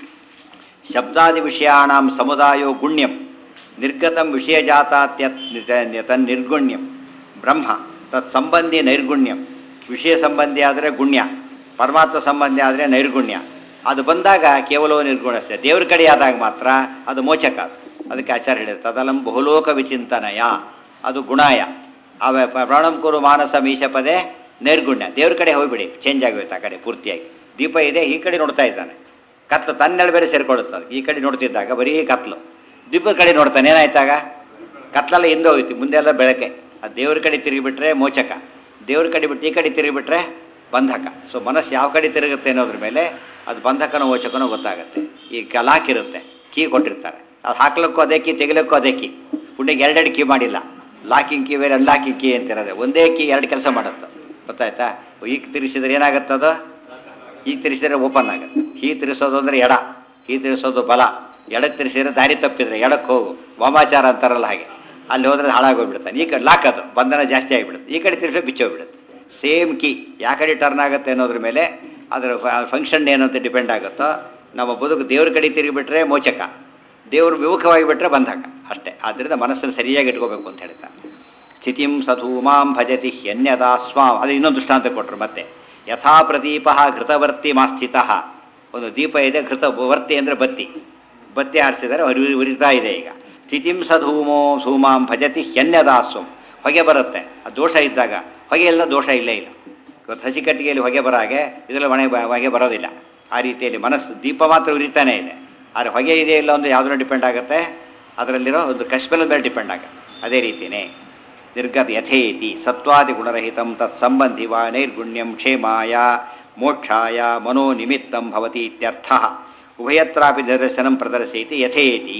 ಶಬ್ದಾದಿ ವಿಷಯಾಣಾಂ ಸಮುದಾಯೋ ಗುಣ್ಯಂ ನಿರ್ಗತಂ ವಿಷಯಜಾತಾತ್ಯ ತನ್ನಿರ್ಗುಣ್ಯಂ ಬ್ರಹ್ಮ ತತ್ ಸಂಬಂಧಿ ನೈರ್ಗುಣ್ಯಂ ವಿಷಯ ಸಂಬಂಧಿ ಆದರೆ ಗುಣ್ಯ ಪರಮಾತ್ಮ ಸಂಬಂಧಿ ಆದರೆ ನೈರ್ಗುಣ್ಯ ಅದು ಬಂದಾಗ ಕೇವಲ ನಿರ್ಗುಣಸ್ಯ ದೇವ್ರ ಕಡೆ ಆದಾಗ ಮಾತ್ರ ಅದು ಮೋಚಕ ಅದು. ಅದಕ್ಕೆ ಆಚಾರ್ಯ ಹೇಳಿದ್ರು ತದಲಂ ಬಹುಲೋಕ ವಿಚಿಂತನಯ ಅದು ಗುಣಾಯ ಅವ ಪ್ರಾಣಂ ಕುರು ಮಾನಸ ಮೀಶಪದೇ ನೈರ್ಗುಣ್ಯ ದೇವ್ರ ಕಡೆ ಹೋಗ್ಬಿಡಿ ಚೇಂಜ್ ಆಗೋಯ್ತು ಆ ಕಡೆ ಪೂರ್ತಿಯಾಗಿ ದೀಪ ಇದೆ ಈ ಕಡೆ ನೋಡ್ತಾ ಇದ್ದಾನೆ ಕತ್ಲು ತನ್ನೆಲ್ಲ ಬೇರೆ ಸೇರ್ಕೊಳ್ಳುತ್ತದೆ ಈ ಕಡೆ ನೋಡ್ತಿದ್ದಾಗ ಬರೀ ಕತ್ಲು ದೀಪದ ಕಡೆ ನೋಡ್ತಾನೆ ಏನಾಯ್ತಾಗ ಕತ್ಲೆಲ್ಲ ಹಿಂದೆ ಹೋಯ್ತು ಮುಂದೆ ಎಲ್ಲ ಬೆಳಕೆ ಆ ದೇವ್ರ ಕಡೆ ತಿರುಗಿಬಿಟ್ರೆ ಮೋಚಕ ದೇವ್ರ ಕಡೆ ಬಿಟ್ಟು ಈ ಕಡೆ ತಿರುಗಿಬಿಟ್ರೆ ಬಂಧಕ ಸೊ ಮನಸ್ಸು ಯಾವ ಕಡೆ ತಿರುಗುತ್ತೆ ಅನ್ನೋದ್ರ ಮೇಲೆ ಅದು ಬಂಧಕನೋ ಮೋಚಕನೋ ಗೊತ್ತಾಗುತ್ತೆ ಈ ಲಾಕ್ ಇರುತ್ತೆ ಕೀ ಕೊಟ್ಟಿರ್ತಾರೆ ಅದು ಹಾಕ್ಲಿಕ್ಕೂ ಅದೇ ಕೀ ತೆಗಿಲಿಕ್ಕೂ ಅದೇ ಕೀ ಪುಣ್ಯಕ್ಕೆ ಎರಡೆರಡು ಕೀ ಮಾಡಿಲ್ಲ ಲಾಕಿಂಗ್ ಕೀ ಬೇರೆ ಅನ್ಲಾಕಿಂಗ್ ಕೀ ಅಂತಿರೋದೆ ಒಂದೇ ಕೀ ಎರಡು ಕೆಲಸ ಮಾಡುತ್ತೆ ಗೊತ್ತಾಯ್ತಾ ಈಗ ತಿರ್ಸಿದ್ರೆ ಏನಾಗುತ್ತದು ಈಗ ತಿರ್ಸಿದ್ರೆ ಓಪನ್ ಆಗುತ್ತೆ ಹೀ ತಿರ್ಸೋದು ಅಂದರೆ ಎಡ ಹೀ ತಿರ್ಸೋದು ಬಲ ಎಡಕ್ಕೆ ತಿರ್ಸಿದ್ರೆ ದಾರಿ ತಪ್ಪಿದ್ರೆ ಎಡಕ್ಕೆ ಹೋಗು ವಾಮಾಚಾರ ಅಂತಾರಲ್ಲ ಹಾಗೆ ಅಲ್ಲಿ ಹೋದ್ರೆ ಹಾಳಾಗೋಗ್ಬಿಡ್ತಾನೆ ಈ ಕಡೆ ಲಾಕ್ ಅದು ಬಂಧನ ಜಾಸ್ತಿ ಆಗಿಬಿಡುತ್ತೆ ಈ ಕಡೆ ತಿರ್ಸೋ ಬಿಚ್ಚೋಗ್ಬಿಡುತ್ತೆ ಸೇಮ್ ಕೀ ಯಾ ಕಡೆ ಟರ್ನ್ ಆಗುತ್ತೆ ಅನ್ನೋದ್ರ ಮೇಲೆ ಅದರ ಫಂಕ್ಷನ್ ಏನು ಅಂತ ಡಿಪೆಂಡ್ ಆಗುತ್ತೋ ನಮ್ಮ ಬದುಕು ದೇವ್ರ ಕಡೆ ತಿರುಗಿಬಿಟ್ರೆ ಮೋಚಕ ದೇವರು ವಿಮುಖವಾಗಿ ಬಿಟ್ಟರೆ ಬಂಧಕ ಅಷ್ಟೇ ಆದ್ದರಿಂದ ಮನಸ್ಸನ್ನು ಸರಿಯಾಗಿ ಇಟ್ಕೋಬೇಕು ಅಂತ ಹೇಳ್ತಾರೆ ಸ್ಥಿತಿಂ ಸಧೂಮಾಂ ಭಜತಿ ಹ್ಯನ್ಯದಾ ಸ್ವಾಂ ಅದು ಇನ್ನೊಂದು ದೃಷ್ಟಾಂತ ಕೊಟ್ಟರು ಮತ್ತೆ ಯಥಾ ಪ್ರದೀಪ ಘೃತವರ್ತಿ ಮಾಸ್ಥಿತ ಒಂದು ದೀಪ ಇದೆ ಘೃತ ವರ್ತಿ ಅಂದರೆ ಬತ್ತಿ ಬತ್ತಿ ಆರಿಸಿದರೆ ಉರಿ ಉರಿತಾ ಇದೆ ಈಗ ಸ್ಥಿತಿಂ ಸಧೂಮೋ ಧೂಮಾಂ ಭಜತಿ ಹ್ಯನ್ಯದಾಸ್ವಂ ಹೊಗೆ ಬರುತ್ತೆ ಆ ದೋಷ ಇದ್ದಾಗ ಹೊಗೆ ಇಲ್ಲ ದೋಷ ಇಲ್ಲೇ ಇಲ್ಲ ಇವತ್ತು ಹಸಿ ಕಟ್ಟಿಗೆಯಲ್ಲಿ ಹೊಗೆ ಬರೋ ಹಾಗೆ ಇದರಲ್ಲಿ ಮನೆ ಬ- ಹೊಗೆ ಬರೋದಿಲ್ಲ ಆ ರೀತಿಯಲ್ಲಿ ಮನಸ್ಸು ದೀಪ ಮಾತ್ರ ಉರಿತಾನೇ ಇದೆ ಆದರೆ ಹೊಗೆ ಇದೆ ಇಲ್ಲ ಒಂದು ಯಾವುದನ್ನ ಡಿಪೆಂಡ್ ಆಗುತ್ತೆ ಅದರಲ್ಲಿರೋ ಒಂದು ಕಶ್ಮಲದ ಮೇಲೆ ಡಿಪೆಂಡ್ ಆಗುತ್ತೆ ಅದೇ ರೀತಿಯೇ ನಿರ್ಗತ ಯಥೇತಿ ಸತ್ವಾದಿ ಗುಣರಹಿತಂ ತತ್ ಸಂಬಂಧಿ ವಾ ನೈರ್ಗುಣ್ಯಂ ಕ್ಷೇಮಾಯ ಮೋಕ್ಷಾಯ ಮನೋ ನಿಮಿತ್ತಂ ಭವತಿ ಇತ್ಯರ್ಥ ಉಭಯತ್ರಾಪಿ ನಿದರ್ಶನಂ ಪ್ರದರ್ಶಯತಿ ಯಥೇತಿ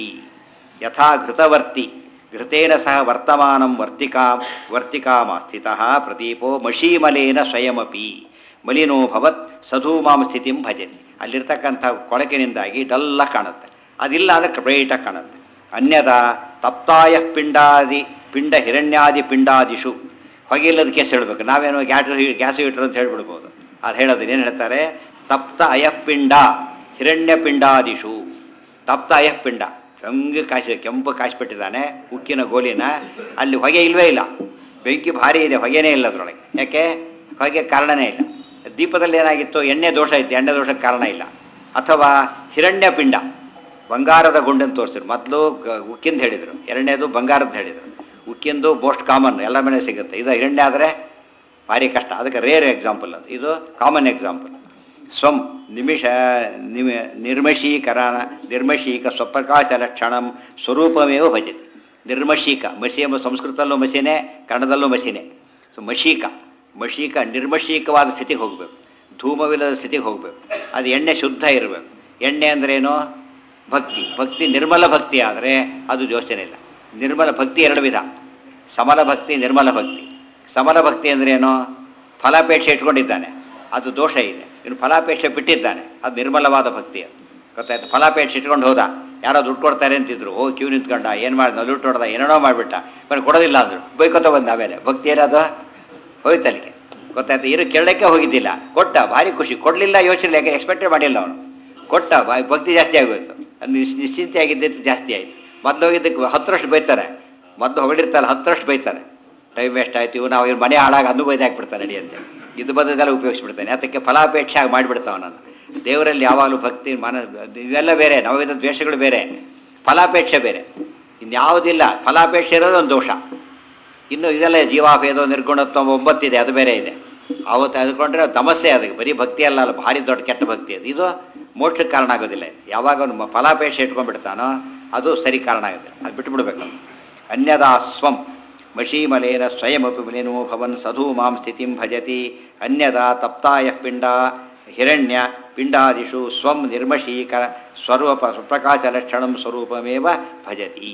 ಯಥಾ ಘೃತವರ್ತಿ ಘೃತೇನ ಸಹ ವರ್ತಮಾನಂ ವರ್ತಿಕಾ ವರ್ತಿಕಾಮ ಸ್ಥಿತಃ ಪ್ರದೀಪೋ ಮಷೀಮಲೇನ ಸ್ವಯಮಪಿ ಮಲಿನೋ ಭವತ್ ಸಧೂಮಾಂ ಸ್ಥಿತಿಂ ಭಜತಿ ಅಲ್ಲಿರ್ತಕ್ಕಂಥ ಕೊಳಕಿನಿಂದಾಗಿ ಡಲ್ಲ ಕಾಣುತ್ತೆ ಅದಿಲ್ಲ ಅಂದರೆ ಬ್ರೈಟಾಗಿ ಕಾಣುತ್ತೆ ಅನ್ಯದ ತಪ್ತಾಯ ಪಿಂಡಾದಿ ಪಿಂಡ ಹಿರಣ್ಯಾದಿ ಪಿಂಡಾದಿಷು ಹೊಗೆ ಇಲ್ಲದ ಕೇಸ್ ಹೇಳಬೇಕು ನಾವೇನೋ ಗ್ಯಾಸ್ ಗ್ಯಾಸ್ ಹೀಟರ್ ಅಂತ ಹೇಳ್ಬಿಡ್ಬೋದು ಅದು ಹೇಳೋದು ಏನು ಹೇಳ್ತಾರೆ ತಪ್ತ ಅಯಃಪಿಂಡ ಹಿರಣ್ಯ ಪಿಂಡಾದಿಷು ತಪ್ತ ಅಯಃಪಿಂಡ ಕೆಂಗು ಕಾಶಿ ಕೆಂಪು ಕಾಯಿಸ್ಬಿಟ್ಟಿದ್ದಾನೆ ಉಕ್ಕಿನ ಗೋಲಿನ ಅಲ್ಲಿ ಹೊಗೆ ಇಲ್ವೇ ಇಲ್ಲ ಬೆಂಕಿ ಭಾರಿ ಇದೆ ಹೊಗೆನೇ ಇಲ್ಲ ಅದರೊಳಗೆ ಯಾಕೆ ಹೊಗೆ ಕಾರಣನೇ ಇಲ್ಲ ದೀಪದಲ್ಲಿ ಏನಾಗಿತ್ತು ಎಣ್ಣೆ ದೋಷ ಇತ್ತು ಎಣ್ಣೆ ದೋಷಕ್ಕೆ ಕಾರಣ ಇಲ್ಲ ಅಥವಾ ಹಿರಣ್ಯ ಪಿಂಡ ಬಂಗಾರದ ಗುಂಡನ್ನು ತೋರಿಸಿದ್ರು ಮೊದಲು ಉಕ್ಕಿಂದ ಹೇಳಿದರು ಎರಡನೇದು ಬಂಗಾರದ್ದು ಹೇಳಿದರು ಉಕ್ಕಿಂದು ಮೋಸ್ಟ್ ಕಾಮನ್ ಎಲ್ಲ ಮನೆ ಸಿಗುತ್ತೆ ಇದು ಹಿರಣ್ಯ ಆದರೆ ಭಾರಿ ಕಷ್ಟ ಅದಕ್ಕೆ ರೇರ್ ಎಕ್ಸಾಂಪಲ್ ಅದು ಇದು ಕಾಮನ್ ಎಕ್ಸಾಂಪಲ್ ಸ್ವಂ ನಿಮಿಷ ನಿಮಿ ನಿರ್ಮಶೀಕರಣ ನಿರ್ಮಶೀಕ ಸ್ವಪ್ರಕಾಶ ಲಕ್ಷಣಂ ಸ್ವರೂಪಮೇವ ಭಜತಿ ನಿರ್ಮಶೀಕ ಮಸಿ ಎಂಬ ಸಂಸ್ಕೃತದಲ್ಲೂ ಮಸಿನೇ ಕನ್ನಡದಲ್ಲೂ ಮಸಿನೇ ಸೊ ಮಶೀಕ ಮಶೀಕ ನಿರ್ಮಶೀಕವಾದ ಸ್ಥಿತಿಗೆ ಹೋಗಬೇಕು ಧೂಮವಿಲ್ಲದ ಸ್ಥಿತಿಗೆ ಹೋಗಬೇಕು ಅದು ಎಣ್ಣೆ ಶುದ್ಧ ಇರಬೇಕು ಎಣ್ಣೆ ಅಂದ್ರೇನು ಭಕ್ತಿ ಭಕ್ತಿ ನಿರ್ಮಲ ಭಕ್ತಿ ಆದರೆ ಅದು ಯೋಚನೆ ಇಲ್ಲ ನಿರ್ಮಲ ಭಕ್ತಿ ಎರಡು ವಿಧ ಸಮಲ ಭಕ್ತಿ ನಿರ್ಮಲ ಭಕ್ತಿ ಸಮಲ ಭಕ್ತಿ ಅಂದ್ರೇನು ಫಲಾಪೇಕ್ಷೆ ಇಟ್ಕೊಂಡಿದ್ದಾನೆ ಅದು ದೋಷ ಇದೆ ಇನ್ನು ಫಲಾಪೇಕ್ಷೆ ಬಿಟ್ಟಿದ್ದಾನೆ ಅದು ನಿರ್ಮಲವಾದ ಭಕ್ತಿ ಅದು ಗೊತ್ತಾಯ್ತು ಫಲಾಪೇಕ್ಷೆ ಇಟ್ಕೊಂಡು ಹೋದ ಯಾರೋ ದುಡ್ಡು ಕೊಡ್ತಾರೆ ಅಂತಿದ್ರು ಓ ಕ್ಯೂ ನಿಂತ್ಕೊಂಡ ಏನು ಮಾಡಿದ ದುಡ್ಡು ಹೊಡೆದ ಏನೇನೋ ಮಾಡಿಬಿಟ್ಟ ಬರೀ ಕೊಡೋದಿಲ್ಲ ಅಂದರು ಬೈಕೊತ ಬಂದ ಆಮೇಲೆ ಭಕ್ತಿ ಏನದು ಹೋಯ್ತು ಅಲ್ಲಿಗೆ ಗೊತ್ತಾಯ್ತು ಇರು ಕೇಳಕ್ಕೆ ಹೋಗಿದ್ದಿಲ್ಲ ಕೊಟ್ಟ ಭಾರಿ ಖುಷಿ ಕೊಡಲಿಲ್ಲ ಯೋಚನೆ ಯಾಕೆ ಎಕ್ಸ್ಪೆಕ್ಟೇ ಮಾಡಿಲ್ಲ ಅವನು ಕೊಟ್ಟ ಬಾ- ಭಕ್ತಿ ಜಾಸ್ತಿ ಆಗೋಯ್ತು ಅದು ನಿಶ್ ನಿಶ್ಚಿಂತೆ ಆಗಿದ್ದಕ್ಕೆ ಜಾಸ್ತಿ ಆಯಿತು ಮೊದಲು ಹೋಗಿದ್ದಕ್ಕೆ ಹತ್ತರಷ್ಟು ಬೈತಾರೆ ಮೊದಲು ಹೊಗಳಿರ್ತಾರೆ ಹತ್ತರಷ್ಟು ಬೈತಾರೆ ಟೈಮ್ ವೇಸ್ಟ್ ಆಯ್ತು ಇವು ನಾವು ಇವ್ರ ಮನೆ ಹಾಳಾಗಿ ಅದು ಬೈದು ಹಾಕ್ಬಿಡ್ತಾನೆ ನಡಿ ಅಂತ ಇದು ಬಂದದೆಲ್ಲ ಉಪಯೋಗಿಸ್ಬಿಡ್ತಾನೆ ಅದಕ್ಕೆ ಫಲಾಪೇಕ್ಷೆ ಆಗಿ ಮಾಡಿಬಿಡ್ತಾವ ನಾನು ದೇವರಲ್ಲಿ ಯಾವಾಗಲೂ ಭಕ್ತಿ ಮನ ಇವೆಲ್ಲ ಬೇರೆ ನವವಿಧ ದ್ವೇಷಗಳು ಬೇರೆ ಫಲಾಪೇಕ್ಷೆ ಬೇರೆ ಇನ್ಯಾವುದಿಲ್ಲ ಫಲಾಪೇಕ್ಷೆ ಇರೋದು ಒಂದು ದೋಷ ಇನ್ನು ಇದೆಲ್ಲ ಜೀವಾಭೇದ ನಿರ್ಗುಣತ್ವ ಒಂಬತ್ತಿದೆ ಅದು ಬೇರೆ ಇದೆ ಅವತ್ತು ಅದಕೊಂಡ್ರೆ ತಮಸ್ಸೆ ಅದಕ್ಕೆ ಬರೀ ಭಕ್ತಿ ಅಲ್ಲ ಅಲ್ಲ ಭಾರಿ ದೊಡ್ಡ ಕೆಟ್ಟ ಭಕ್ತಿ ಅದು ಇದು ಮೋಕ್ಷಕ್ಕೆ ಕಾರಣ ಆಗೋದಿಲ್ಲ ಯಾವಾಗ ಅವನು ಮ- ಫಲಾಪೇಕ್ಷೆ ಇಟ್ಕೊಂಡ್ಬಿಡ್ತಾನೋ ಅದು ಸರಿ ಕಾರಣ ಆಗುತ್ತೆ ಅದು ಬಿಟ್ಬಿಡ್ಬೇಕು ಅನ್ಯದಾ ಸ್ವಂ ಮಷೀಮಲೇನ ಸ್ವಯಮಪಿ ಮಲಿನೋ ಭವನ್ ಸಧೂ ಮಾಂ ಸ್ಥಿತಿಂ ಭಜತಿ ಅನ್ಯದಾ ತಪ್ತಾಯ ಪಿಂಡ ಹಿರಣ್ಯ ಪಿಂಡಾದಿಷು ಸ್ವಂ ನಿರ್ಮಶೀಕ ಸ್ವರೂಪ ಪ್ರಕಾಶಲಕ್ಷಣಂ ಸ್ವರೂಪಮೇವ ಭಜತಿ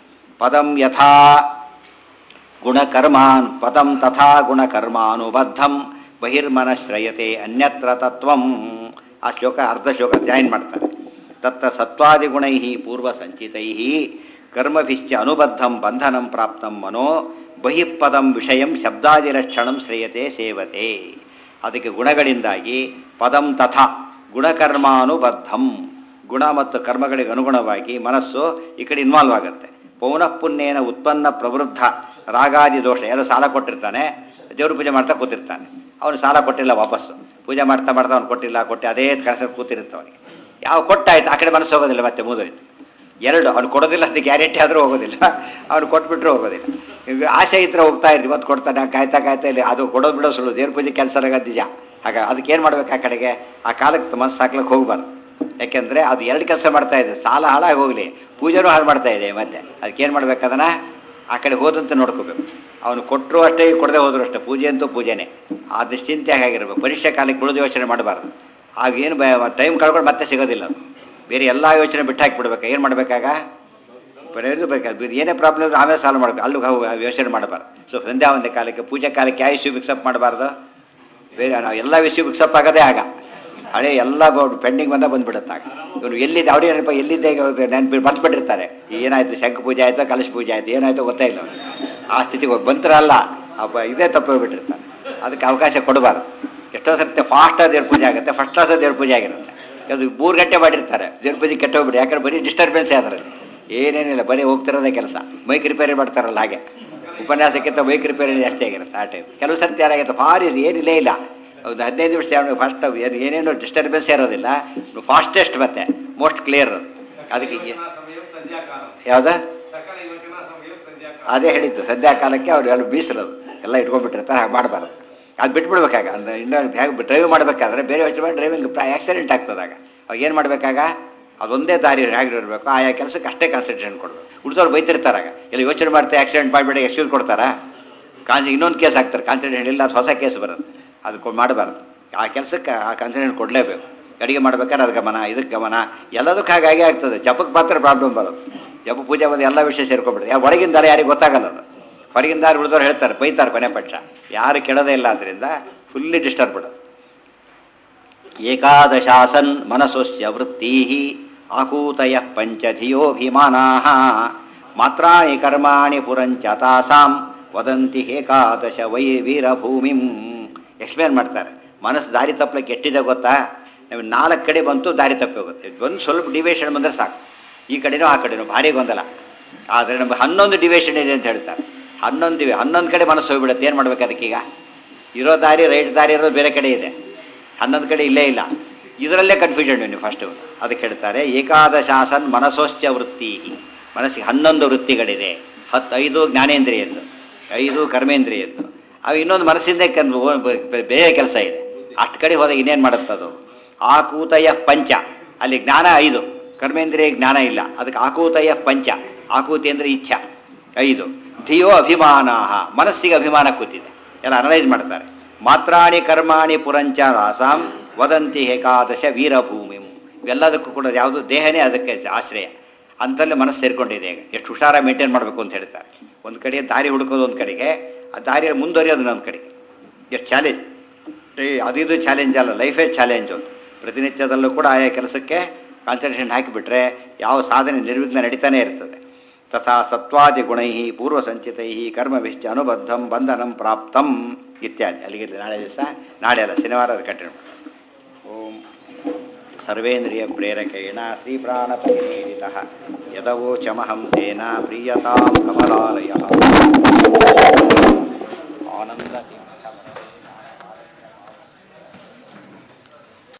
ಪದಂ ಯಥಾ ಗುಣಕರ್ಮಾನ್ ಪದಂ ತಥಾ ಗುಣಕರ್ಮಾನುಬದ್ಧಂ ಬಹಿರ್ಮನಶ್ರಯತೆ ಅನ್ಯತ್ರ ತತ್ವಂ ಆ ಶ್ಲೋಕ ಅರ್ಧ ಶ್ಲೋಕ ಜಾಯಿನ್ ಮಾಡ್ತಾರೆ ತತ್ತ ಸತ್ವಾದಿಗುಣೈ ಪೂರ್ವಸಂಚಿತೈ ಕರ್ಮಭಿಶ್ಚ ಅನುಬದ್ಧಂ ಬಂಧನಂ ಪ್ರಾಪ್ತಂ ಮನೋ ಬಹಿಃಪದಂ ವಿಷಯಂ ಶಬ್ದಾದಿಲಕ್ಷಣಂ ಶ್ರೇಯತೆ ಸೇವತೆ ಅದಕ್ಕೆ ಗುಣಗಳಿಂದಾಗಿ ಪದಂ ತಥಾ ಗುಣಕರ್ಮಾನುಬದ್ಧಂ ಗುಣ ಮತ್ತು ಕರ್ಮಗಳಿಗೆ ಅನುಗುಣವಾಗಿ ಮನಸ್ಸು ಈ ಕಡೆ ಇನ್ವಾಲ್ವ್ ಆಗುತ್ತೆ ಪೌನಃ ಪುಣ್ಯೇನ ಉತ್ಪನ್ನ ಪ್ರವೃದ್ಧ ರಾಗಾದಿ ದೋಷ ಎಲ್ಲ ಸಾಲ ಕೊಟ್ಟಿರ್ತಾನೆ ದೇವ್ರ ಪೂಜೆ ಮಾಡ್ತಾ ಕೂತಿರ್ತಾನೆ ಅವನು ಸಾಲ ಕೊಟ್ಟಿಲ್ಲ ವಾಪಸ್ಸು ಪೂಜೆ ಮಾಡ್ತಾ ಮಾಡ್ತಾ ಅವ್ನು ಕೊಟ್ಟಿಲ್ಲ ಕೊಟ್ಟು ಅದೇ ಕನಸಲ್ಲಿ ಕೂತಿರುತ್ತೆ ಅವನಿಗೆ ಯಾವ ಕೊಟ್ಟಾಯ್ತು ಆ ಕಡೆ ಮನಸ್ಸು ಹೋಗೋದಿಲ್ಲ ಮತ್ತೆ ಮುಗಿದೋಯ್ತು ಎರಡು ಅವ್ನು ಕೊಡೋದಿಲ್ಲ ಅಂತ ಗ್ಯಾರಂಟಿ ಆದರೂ ಹೋಗೋದಿಲ್ಲ ಅವ್ನು ಕೊಟ್ಬಿಟ್ರೂ ಹೋಗೋದಿಲ್ಲ ಈಗ ಆಸೆ ಇದ್ರೆ ಹೋಗ್ತಾ ಇರ್ತೀವಿ ಇವತ್ತು ಕೊಡ್ತಾನೆ ಕಾಯ್ತಾ ಕಾಯ್ತಾ ಇಲ್ಲಿ ಅದು ಕೊಡೋದು ಬಿಡೋ ಸುಳ್ಳು ದೇವ್ರ ಪೂಜೆ ಕೆಲಸ ಆಗೋದು ನಿಜ ಹಾಗ ಅದಕ್ಕೆ ಏನು ಮಾಡ್ಬೇಕು ಆ ಕಡೆಗೆ ಆ ಕಾಲಕ್ಕೆ ಮನಸ್ಸು ಹಾಕ್ಲಿಕ್ಕೆ ಹೋಗ್ಬಾರ್ದು ಯಾಕೆಂದರೆ ಅದು ಎರಡು ಕೆಲಸ ಮಾಡ್ತಾ ಇದೆ ಸಾಲ ಹಾಳಾಗಿ ಹೋಗಲಿ ಪೂಜೆನೂ ಹಾಳು ಮಾಡ್ತಾ ಇದೆ ಮತ್ತೆ ಅದಕ್ಕೇನು ಮಾಡ್ಬೇಕು ಅದನ್ನು ಆ ಕಡೆ ಹೋದಂತೆ ನೋಡ್ಕೋಬೇಕು ಅವನು ಕೊಟ್ಟರು ಅಷ್ಟೇ ಕೊಡದೆ ಹೋದ್ರು ಅಷ್ಟೇ ಪೂಜೆ ಅಂತೂ ಪೂಜೆನೇ ಆ ನಿಶ್ಚಿಂತೆ ಆಗಿರ್ಬೇಕು ಪರೀಕ್ಷೆ ಕಾಲಕ್ಕೆ ಬಿಡೋದು ಯೋಚನೆ ಮಾಡಬಾರ್ದು ಆಗ ಏನು ಟೈಮ್ ಕಳ್ಕೊಂಡು ಮತ್ತೆ ಸಿಗೋದಿಲ್ಲ ಅದು ಬೇರೆ ಎಲ್ಲ ಯೋಚನೆ ಬಿಟ್ಟು ಹಾಕಿಬಿಡ್ಬೇಕು ಏನು ಮಾಡಬೇಕಾಗ ಬರೆಯೋದು ಬೇಕಾದ್ರೆ ಬೇರೆ ಏನೇ ಪ್ರಾಬ್ಲಮ್ ಇದ್ರೆ ಆಮೇಲೆ ಸಾಲ್ವ್ ಮಾಡಬೇಕು ಅಲ್ಲೂ ಹೋಗಿ ಯೋಚನೆ ಮಾಡಬಾರ್ದು ಸೊ ಸಂಧ್ಯಾ ಒಂದೇ ಕಾಲಕ್ಕೆ ಪೂಜೆ ಕಾಲಕ್ಕೆ ಯಾವ ಇಶ್ಯೂ ಮಿಕ್ಸಪ್ ಮಾಡಬಾರ್ದು ಬೇರೆ ನಾವು ಎಲ್ಲ ವಿಷಯ ಮಿಕ್ಸಪ್ ಆಗೋದೇ ಆಗ ಹಳೆ ಎಲ್ಲ ಪೆಂಡಿಂಗ್ ಬಂದ ಬಂದ್ಬಿಡುತ್ತೆ ಆಗ ಇವನು ಎಲ್ಲಿದ್ದೆ ಅವ್ರು ಏನಪ್ಪ ಎಲ್ಲಿದ್ದೆ ನೆನ್ಪು ಮರ್ತ್ಬಿಟ್ಟಿರ್ತಾರೆ ಏನಾಯ್ತು ಶಂಖ ಪೂಜೆ ಆಯ್ತು ಕಲಶ ಪೂಜೆ ಆಯ್ತು ಏನಾಯ್ತು ಗೊತ್ತೇ ಇಲ್ಲ ಅವ್ನಿಗೆ. ಆ ಸ್ಥಿತಿಗೆ ಹೋಗಿ ಬಂತ್ರಲ್ಲ ಅಪ್ಪ ಇದೇ ತಪ್ಪು ಹೋಗ್ಬಿಟ್ಟಿರ್ತಾನೆ ಅದಕ್ಕೆ ಅವಕಾಶ ಕೊಡಬಾರ್ದು ಎಷ್ಟೋ ಸರ್ತಿ ಫಾಸ್ಟಾಗಿ ದೇವ್ರ ಪೂಜೆ ಆಗುತ್ತೆ ಫಸ್ಟ್ ಕ್ಲಾಸ್ ದೇವ್ರ ಪೂಜೆ ಆಗಿರುತ್ತೆ ಅದು ಮೂರು ಗಂಟೆ ಮಾಡಿರ್ತಾರೆ ದೇವ್ರ ಪೂಜೆ ಕೆಟ್ಟ ಹೋಗ್ಬಿಡಿ ಯಾಕಂದ್ರೆ ಬರೀ ಡಿಸ್ಟರ್ಬೆನ್ಸೇ ಅದರಲ್ಲಿ ಏನೇನಿಲ್ಲ ಬರೀ ಹೋಗ್ತಿರೋದೇ ಕೆಲಸ ಮೈಕ್ ರಿಪೇರಿ ಮಾಡ್ತಾರಲ್ಲ ಹಾಗೆ ಉಪನ್ಯಾಸಕ್ಕಿಂತ ಮೈಕ್ ರಿಪೇರಿ ಜಾಸ್ತಿ ಆಗಿರುತ್ತೆ ಆ ಟೈಮ್ ಕೆಲವು ಸರ್ತಿ ಯಾರಾಗಿರುತ್ತೆ ಭಾರಿ ಏನಿಲ್ಲೇ ಇಲ್ಲ ಒಂದು ಹದಿನೈದು ನಿಮಿಷ ಫಸ್ಟ್ ಏನೇನು ಡಿಸ್ಟರ್ಬೆನ್ಸ್ ಇರೋದಿಲ್ಲ ಫಾಸ್ಟೆಸ್ಟ್ ಮತ್ತೆ ಮೋಸ್ಟ್ ಕ್ಲಿಯರ್ ಅದಕ್ಕೆ ಸಮಯ ಸಂಧ್ಯಾಕಾಲ ಯಾವ್ದು ಸಕಾಲ ಅದೇ ಹೇಳಿದ್ದು ಸದ್ಯ ಕಾಲಕ್ಕೆ ಅವ್ರು ಎಲ್ಲ ಬೀಸಿರೋದು ಎಲ್ಲ ಇಟ್ಕೊಂಡ್ಬಿಟ್ಟಿರ್ತಾರೆ ಹಾಗೆ ಮಾಡಬಾರ್ದು ಅದು ಬಿಟ್ಬಿಡ್ಬೇಕಾಗ ಅಂದ್ರೆ ಇನ್ನೂ ಹೇಗೆ ಡ್ರೈವ್ ಮಾಡಬೇಕಾದ್ರೆ ಬೇರೆ ಯೋಚನೆ ಮಾಡಿ ಡ್ರೈವಿಂಗ್ ಆಕ್ಸಿಡೆಂಟ್ ಆಗ್ತದಾಗ ಅವಾಗ ಏನು ಮಾಡಬೇಕಾಗ ಅದೊಂದೇ ದಾರಿ ಹೇಗೆ ಇರಬೇಕು ಆಯಾ ಕೆಲಸಕ್ಕೆ ಅಷ್ಟೇ ಕಾನ್ಸಂಟ್ರೇಷನ್ ಕೊಡಬೇಕು ಉಳಿದವ್ರು ಬೈತಿರ್ತಾರಾಗ ಎಲ್ಲ ಯೋಚನೆ ಮಾಡ್ತಾ ಆಕ್ಸಿಡೆಂಟ್ ಮಾಡಿಬಿಡಿ ಎಕ್ಸ್ಕ್ಯೂಸ್ ಕೊಡ್ತಾರಾ ಕಾನ್ ಇನ್ನೊಂದು ಕೇಸ್ ಹಾಕ್ತಾರೆ ಕಾನ್ಸಂಟ್ರೇಷನ್ ಇಲ್ಲ ಅದು ಹೊಸ ಕೇಸ್ ಬರುತ್ತೆ ಅದು ಮಾಡಬಾರ್ದು ಆ ಕೆಲಸಕ್ಕೆ ಆ ಕಾನ್ಸಂಟ್ರೇಷನ್ ಕೊಡಲೇಬೇಕು ಅಡುಗೆ ಮಾಡ್ಬೇಕಾದ್ರೆ ಅದು ಗಮನ ಇದಕ್ಕೆ ಗಮನ ಎಲ್ಲದಕ್ಕೆ ಹಾಗಾಗಿ ಆಗ್ತದೆ ಜಪಕ್ಕೆ ಮಾತ್ರ ಪ್ರಾಬ್ಲಮ್ ಬರೋದು ಜಪ ಪೂಜೆ ಬಂದು ಎಲ್ಲ ವಿಷಯ ಸೇರ್ಕೊಂಡ್ಬಿಡುತ್ತೆ ಯಾವ ಒಳಗಿನ ದಾರಿ ಯಾರಿಗೆ ಗೊತ್ತಾಗಲ್ಲ ಅದು ಹೊರಗಿನ ದಾರಿ ಉಳಿದವ್ರು ಹೇಳ್ತಾರೆ ಬೈತಾರೆ ಕೊನೆ ಪಕ್ಷ ಯಾರು ಕೆಡೋದೇ ಇಲ್ಲ ಆದ್ದರಿಂದ ಫುಲ್ಲಿ ಡಿಸ್ಟರ್ಬ್ ಬಿಡೋದು ಏಕಾದಶಾಸನ್ ಮನಸೋಸ್ಯ ವೃತ್ತಿ ಆಕೂತಯ ಪಂಚಧಿಯೋಭಿಮಾನಾ ಮಾತ್ರಾಣಿ ಕರ್ಮಾಣಿ ಪುರಂಚ ತಾಸಾಂ ವದಂತಿ ಏಕಾದಶ ವೈ ವೀರಭೂಮಿಂ ಎಕ್ಸ್ಪ್ಲೇನ್ ಮಾಡ್ತಾರೆ ಮನಸ್ಸು ದಾರಿ ತಪ್ಪಲಿಕ್ಕೆ ಎಷ್ಟಿದೆ ಗೊತ್ತಾ ನಾವು ನಾಲ್ಕು ಕಡೆ ಬಂತು ದಾರಿ ತಪ್ಪಿ ಹೋಗುತ್ತೆ ಒಂದು ಸ್ವಲ್ಪ ಡಿವೇಷನ್ ಬಂದರೆ ಸಾಕು ಈ ಕಡೆನೋ ಆ ಕಡೆನೋ ಭಾರಿ ಗೊಂದಲ ಆದರೆ ನಮ್ಗೆ ಹನ್ನೊಂದು ಡಿವೇಷನ್ ಇದೆ ಅಂತ ಹೇಳ್ತಾರೆ ಹನ್ನೊಂದು ದಿವೆ ಹನ್ನೊಂದು ಕಡೆ ಮನಸ್ಸು ಹೋಗ್ಬಿಡುತ್ತೆ ಏನು ಮಾಡ್ಬೇಕು ಅದಕ್ಕೀಗ ಇರೋ ದಾರಿ ರೈಟ್ ದಾರಿ ಇರೋದು ಬೇರೆ ಕಡೆ ಇದೆ ಹನ್ನೊಂದು ಕಡೆ ಇಲ್ಲೇ ಇಲ್ಲ ಇದರಲ್ಲೇ ಕನ್ಫ್ಯೂಷನ್ ನೀವು ಫಸ್ಟು ಅದಕ್ಕೆ ಹೇಳ್ತಾರೆ ಏಕಾದಶಾಸನ್ ಮನಸೋಶ್ಚ ವೃತ್ತಿ ಮನಸ್ಸಿಗೆ ಹನ್ನೊಂದು ವೃತ್ತಿಗಳಿದೆ ಹತ್ತು ಐದು ಜ್ಞಾನೇಂದ್ರಿಯದ್ದು ಐದು ಕರ್ಮೇಂದ್ರಿಯದ್ದು ಅವು ಇನ್ನೊಂದು ಮನಸ್ಸಿಂದ ಕನ್ ಬೇರೆ ಕೆಲಸ ಇದೆ ಅಷ್ಟು ಕಡೆ ಹೋದಾಗ ಇನ್ನೇನು ಮಾಡುತ್ತದು ಆಕೂತಯ ಪಂಚ ಅಲ್ಲಿ ಜ್ಞಾನ ಐದು ಕರ್ಮೇಂದ್ರಿಯ ಜ್ಞಾನ ಇಲ್ಲ ಅದಕ್ಕೆ ಆಕೂತಯ ಪಂಚ ಆಕೂತಿ ಅಂದರೆ ಇಚ್ಛಾ ಐದು ಧಿಯೋ ಅಭಿಮಾನ ಮನಸ್ಸಿಗೆ ಅಭಿಮಾನ ಕೂತಿದೆ ಎಲ್ಲ ಅನಲೈಸ್ ಮಾಡ್ತಾರೆ ಮಾತ್ರಾಣಿ ಕರ್ಮಾಣಿ ಪುರಂಚ ರಾಸಾಂ ವದಂತಿ ಏಕಾದಶ ವೀರಭೂಮಿ ಇವೆಲ್ಲದಕ್ಕೂ ಕೂಡ ಯಾವುದು ದೇಹನೇ ಅದಕ್ಕೆ ಆಶ್ರಯ ಅಂತಲ್ಲಿ ಮನಸ್ಸು ಸೇರ್ಕೊಂಡಿದೆ ಈಗ ಎಷ್ಟು ಹುಷಾರ ಮೇಂಟೈನ್ ಮಾಡಬೇಕು ಅಂತ ಹೇಳ್ತಾರೆ ಒಂದು ಕಡೆ ದಾರಿ ಹುಡುಕೋದು ಒಂದು ಕಡೆಗೆ ಆ ದಾರಿಯಲ್ಲಿ ಮುಂದುವರಿಯೋದು ಇನ್ನೊಂದು ಕಡೆಗೆ ಎಷ್ಟು ಚಾಲೆಂಜ್ ಏ ಅದು ಇದು ಚಾಲೆಂಜ್ ಅಲ್ಲ ಲೈಫೇ ಚಾಲೆಂಜ್ ಒಂದು ಪ್ರತಿನಿತ್ಯದಲ್ಲೂ ಕೂಡ ಆಯಾ ಕೆಲಸಕ್ಕೆ ಕಾನ್ಸಂಟ್ರೇಷನ್ ಹಾಕಿಬಿಟ್ರೆ ಯಾವ ಸಾಧನೆ ನಿರ್ವಿಘ್ನ ನಡೀತಾನೆ ಇರ್ತದೆ ತಥಾ ಸತ್ವಾದಿ ಗುಣೈ ಪೂರ್ವ ಸಂಚಿತೈ ಕರ್ಮವಿಶ್ಚ ಅನುಬದ್ಧಂ ಬಂಧನಂ ಪ್ರಾಪ್ತಂ ಇತ್ಯಾದಿ ಅಲ್ಲಿಗೆ ನಾಳೆ ದಿವಸ ನಾಳೆ ಅಲ್ಲ ಶನಿವಾರ ಅದು ಕಂಟಿನ್ಯೂ ಓಂ ಸರ್ವೇಂದ್ರಿಯ ಪ್ರೇರಕೇಣ ಶ್ರೀಪ್ರಾಣಪತಿನೇರಿತಃ ಯದವೋಚಮಹಂ ತೇನ ಪ್ರೀಯತಾಂ ಕಮಲಾಲಯ ಆನಂದ